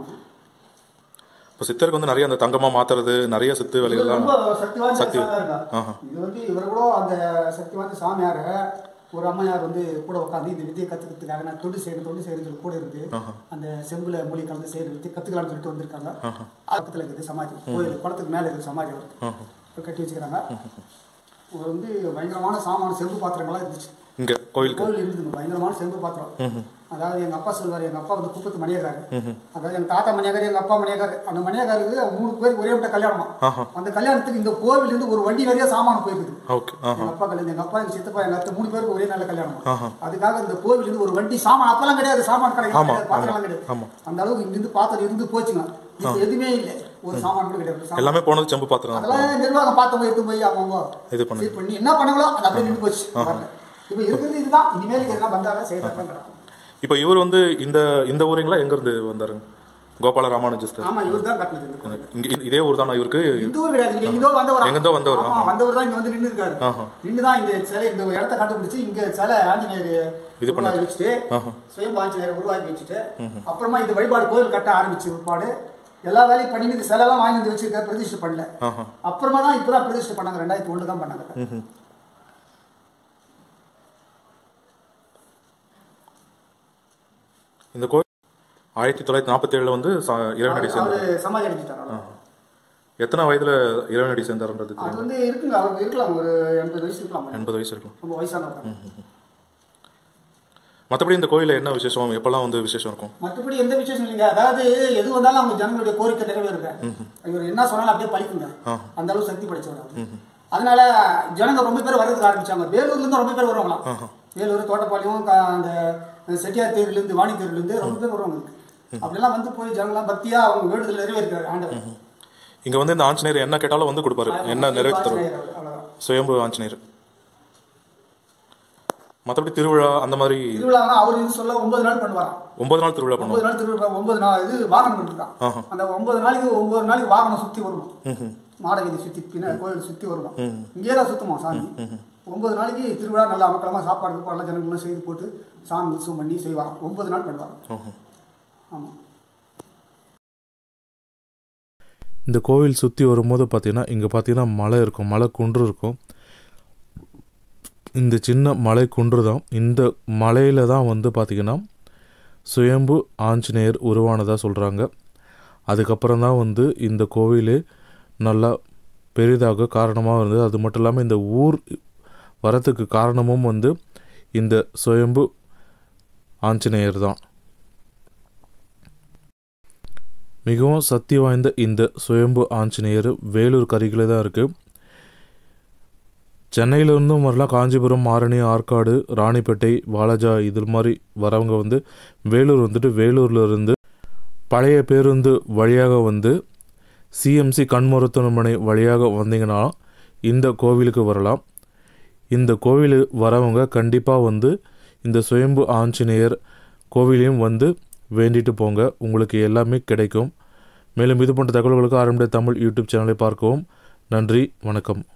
இப்போ சித்தருக்கு வந்து நிறைய அந்த தங்கமா மாத்துறது நிறைய சித்து இது வேலைகள்லாம் ரொம்ப சக்தி வாய்ந்த சக்தி. சாமியா இருக்கா ஆஹா. இது வந்து இவர் கூட அந்த சக்தி வாய்ந்த சாமியார ஒரு அம்மையார் வந்து கூட உட்காந்து இந்த வித்தியை கத்துக்கிறதுக்காக நான் தொண்டு செய்யணும் தொண்டு செய்யணும் சொல்லி கூட இருந்து அந்த செம்புல மூலி கலந்து செய்யற வித்தியை கத்துக்கலாம்னு சொல்லிட்டு வந்திருக்காங்க பக்கத்துல இருக்குது சமாதி கோயில் குளத்துக்கு மேல இருக்குது சமாதி அவருக்கு இப்ப கட்டி வச்சுக்கிறாங்க ஒரு வந்து பயங்கரமான சாமான செம்பு பாத்திரங்கள்லாம் இருந்துச்சு இங்க கோயிலுக்கு கோவில் இருந்தது பயங்கரமான செம்பு பாத்திரம் அதாவது எங்க அப்பா சொல்வாரு எங்க அப்பா வந்து குப்பத்து மணியக்காரு அதாவது எங்க தாத்தா மணியக்காரு எங்க அப்பா மணியக்காரு அந்த மணியக்காருக்கு மூணு பேருக்கு ஒரே விட்ட கல்யாணமா அந்த கல்யாணத்துக்கு இந்த கோவில் இருந்து ஒரு வண்டி நிறைய சாமான் போயிருக்குது ஓகே ஆஹா எங்க அப்பா கல்யாணம் எங்க அப்பா எங்க சித்தப்பா எங்க அத்தை மூணு பேருக்கு ஒரே நல்ல கல்யாணம் அதுக்காக இந்த கோவில் இருந்து ஒரு வண்டி சாமான் அப்பெல்லாம் கிடையாது சாமான் கடை ஆமா, பாத்திரம் கிடையாது ஆமா. அந்த அளவுக்கு இங்க இருந்து பாத்திரம் இருந்து போச்சுங்க இப்ப எதுவுமே இல்லை ஒரு சாமான் கூட கிடையாது சாமான். எல்லாமே போனது செம்பு பாத்திரம் தான். அதெல்லாம் நிர்வாகம் பார்த்தவங்க எடுத்து போய் அவங்க இது பண்ணு. சரி பண்ணி என்ன பண்ணாங்களோ அது அப்படியே நின்று போச்சு வரல. இப்ப இருக்கிறது இதுதான் இனிமேல் இதெல்லாம் வந்தாலும் செய்யறதுதான் இப்போ இவர் வந்து இந்த இந்த ஊருங்களா எங்க இருந்து வந்தாரு கோபால ராமானுஜஸ்தர் ஆமா இவர் தான் கட்டினது இந்த கோயில். இங்க இ- இதே ஊர் தானா இவருக்கு இந்த ஊர் கிடையாது இங்க எங்கேயோ வந்தவர் எங்கிருந்தோ வந்தவர், ஆமா ஆஹா. வந்தவர் தான் இங்க வந்து நின்று இருக்காரு ஆஹா. நின்று தான் இந்த சிலை இந்த இடத்த கண்டுபிடிச்சு இங்க சிலை ஆஞ்சநேயர் இது பண்ணாரு. உருவாக்கி வச்சுட்டு ஆஹா. சுயம் ஆஞ்சநேயர் உருவாக்கி வச்சுட்டு அப்புறமா இந்த வழிபாடு கோயில் கட்ட ஆரம்பிச்சு உட்பாடு எல்லா வேலையும் பண்ணி இந்த சிலை எல்லாம் வாங்கி வந்து வச்சிருக்க பிரதிஷ்டை பண்ணல ஆஹா அப்புறமா தான் இப்பதான் பிரதிஷ்டை பண்ணாங்க ரெண்டாயிரத்தி ஒண்ணு தான் பண்ணாங்க இந்த கோயில் ஆயிரத்தி தொள்ளாயிரத்தி நாற்பத்தி ஏழுல வந்து ச- இறைவனடி சேர்ந்தார் அவரு சமாதி அடைஞ்சிட்டாரு அவ்வளவுதான். எத்தனை வயதுல இறைவனடி சேர்ந்தாருன்றது அது தெரியும் வந்து இருக்குங்க அவருக்கு இருக்கலாம் ஒரு எண்பது வயசு இருக்கலாம் எண்பது வயசு இருக்கும் ரொம்ப வயசானவர் மற்றபடி இந்த கோயில்ல என்ன விசேஷம் எப்பெல்லாம் வந்து விசேஷம் இருக்கும் மற்றபடி எந்த விசேஷம் இல்லைங்க அதாவது எது வந்தாலும் அவங்க ஜனங்களுடைய கோரிக்கை நிறைவேறுங்க இவர் என்ன சொன்னாலும் அப்படியே பழிக்குங்க அந்த அளவு சக்தி படைச்சவர் அவரு. அதனால ஜனங்க ரொம்ப பேர் வர்றதுக்கு ஆரம்பிச்சாங்க வேலூர்ல இருந்து ரொம்ப பேர் வருவாங்களாம் வேலூர் தோட்டப்பாளையம் க- அந்த செட்டியார் தேர்ல இருந்து வாணி தேர்ல இருந்து ரொம்ப பேர் வருவாங்க இதுக்கு. அப்படியெல்லாம் வந்து போய் ஜனங்களாம் பக்தியா அவங்க வேண்டுதல் நிறைவேற்கிறார் ஆண்டவர் இங்க வந்து இந்த ஆஞ்சநேயர் என்ன கேட்டாலும் வந்து கொடுப்பாரு என்ன நிறைவேற்றி தருவார் அவ்வளவுதான். சுயம்பு ஆஞ்சநேயர் மற்றபடி திருவிழா அந்த மாதிரி திருவிழானா அவர் இது சொல்ல ஒன்பது நாள் பண்ணுவாராம் ஒன்பது நாள் திருவிழா பண்ணுவோம் ஒன்பது நாள் திருவிழா ஒன்பது நாள் இது வாகனம் இருக்கான் ஆஹா. அந்த ஒன்பது நாளைக்கு ஒன்பது நாளைக்கு வாகனம் சுத்தி வருவோம் மாடவீதி சுத்தி பின்ன கோயில் சுத்தி வருவோம் இங்கே தான் சுத்தமா சாமி ஒன்பது நாளைக்கு திருவிழா நல்லா அமக்கலமா சாப்பாடு கீப்பாடுலாம் ஜனங்களும் செய்து போட்டு சாமி உற்சவம் பண்ணி செய்வாங்க ஒன்பது நாள் பண்ணுவாங்க ஆமா இந்த கோவில் சுற்றி வரும்போது பார்த்தீங்கன்னா இங்கே பார்த்தீங்கன்னா மலை இருக்கும் மலை குன்று இருக்கும் இந்த சின்ன மலை குன்று தான் இந்த மலையில் தான் வந்து பார்த்திங்கன்னா சுயம்பு ஆஞ்சநேயர் உருவானதாக சொல்கிறாங்க அதுக்கப்புறம் தான் வந்து இந்த கோவில் நல்லா பெரிதாக காரணமாக இருந்தது அது மட்டும் இல்லாமல் இந்த ஊர் வரத்துக்கு காரணமும் வந்து இந்த சுயம்பு ஆஞ்சநேயர் தான் மிகவும் சக்தி வாய்ந்த இந்த சுயம்பு ஆஞ்சநேயர் வேலூர் கருகிலே தான் இருக்குது சென்னையிலிருந்தும் வரலாம் காஞ்சிபுரம் ஆரணி ஆற்காடு ராணிப்பேட்டை வாலாஜா இது மாதிரி வரவங்க வந்து வேலூர் வந்துட்டு வேலூர்ல இருந்து பழைய பேருந்து வழியாக வந்து சிஎம்சி கண் மருத்துவமனை வழியாக வந்தீங்கன்னா இந்த கோவிலுக்கு வரலாம் இந்த கோவில் வரவங்க கண்டிப்பாக வந்து இந்த சுயம்பு ஆஞ்சநேயர் கோவிலையும் வந்து வேண்டிட்டு போங்க உங்களுக்கு எல்லாமே கிடைக்கும் மேலும் இது போன்ற தகவல்களுக்கு ஆரம்பிய தமிழ் யூடியூப் சேனலை பார்க்கவும் நன்றி வணக்கம்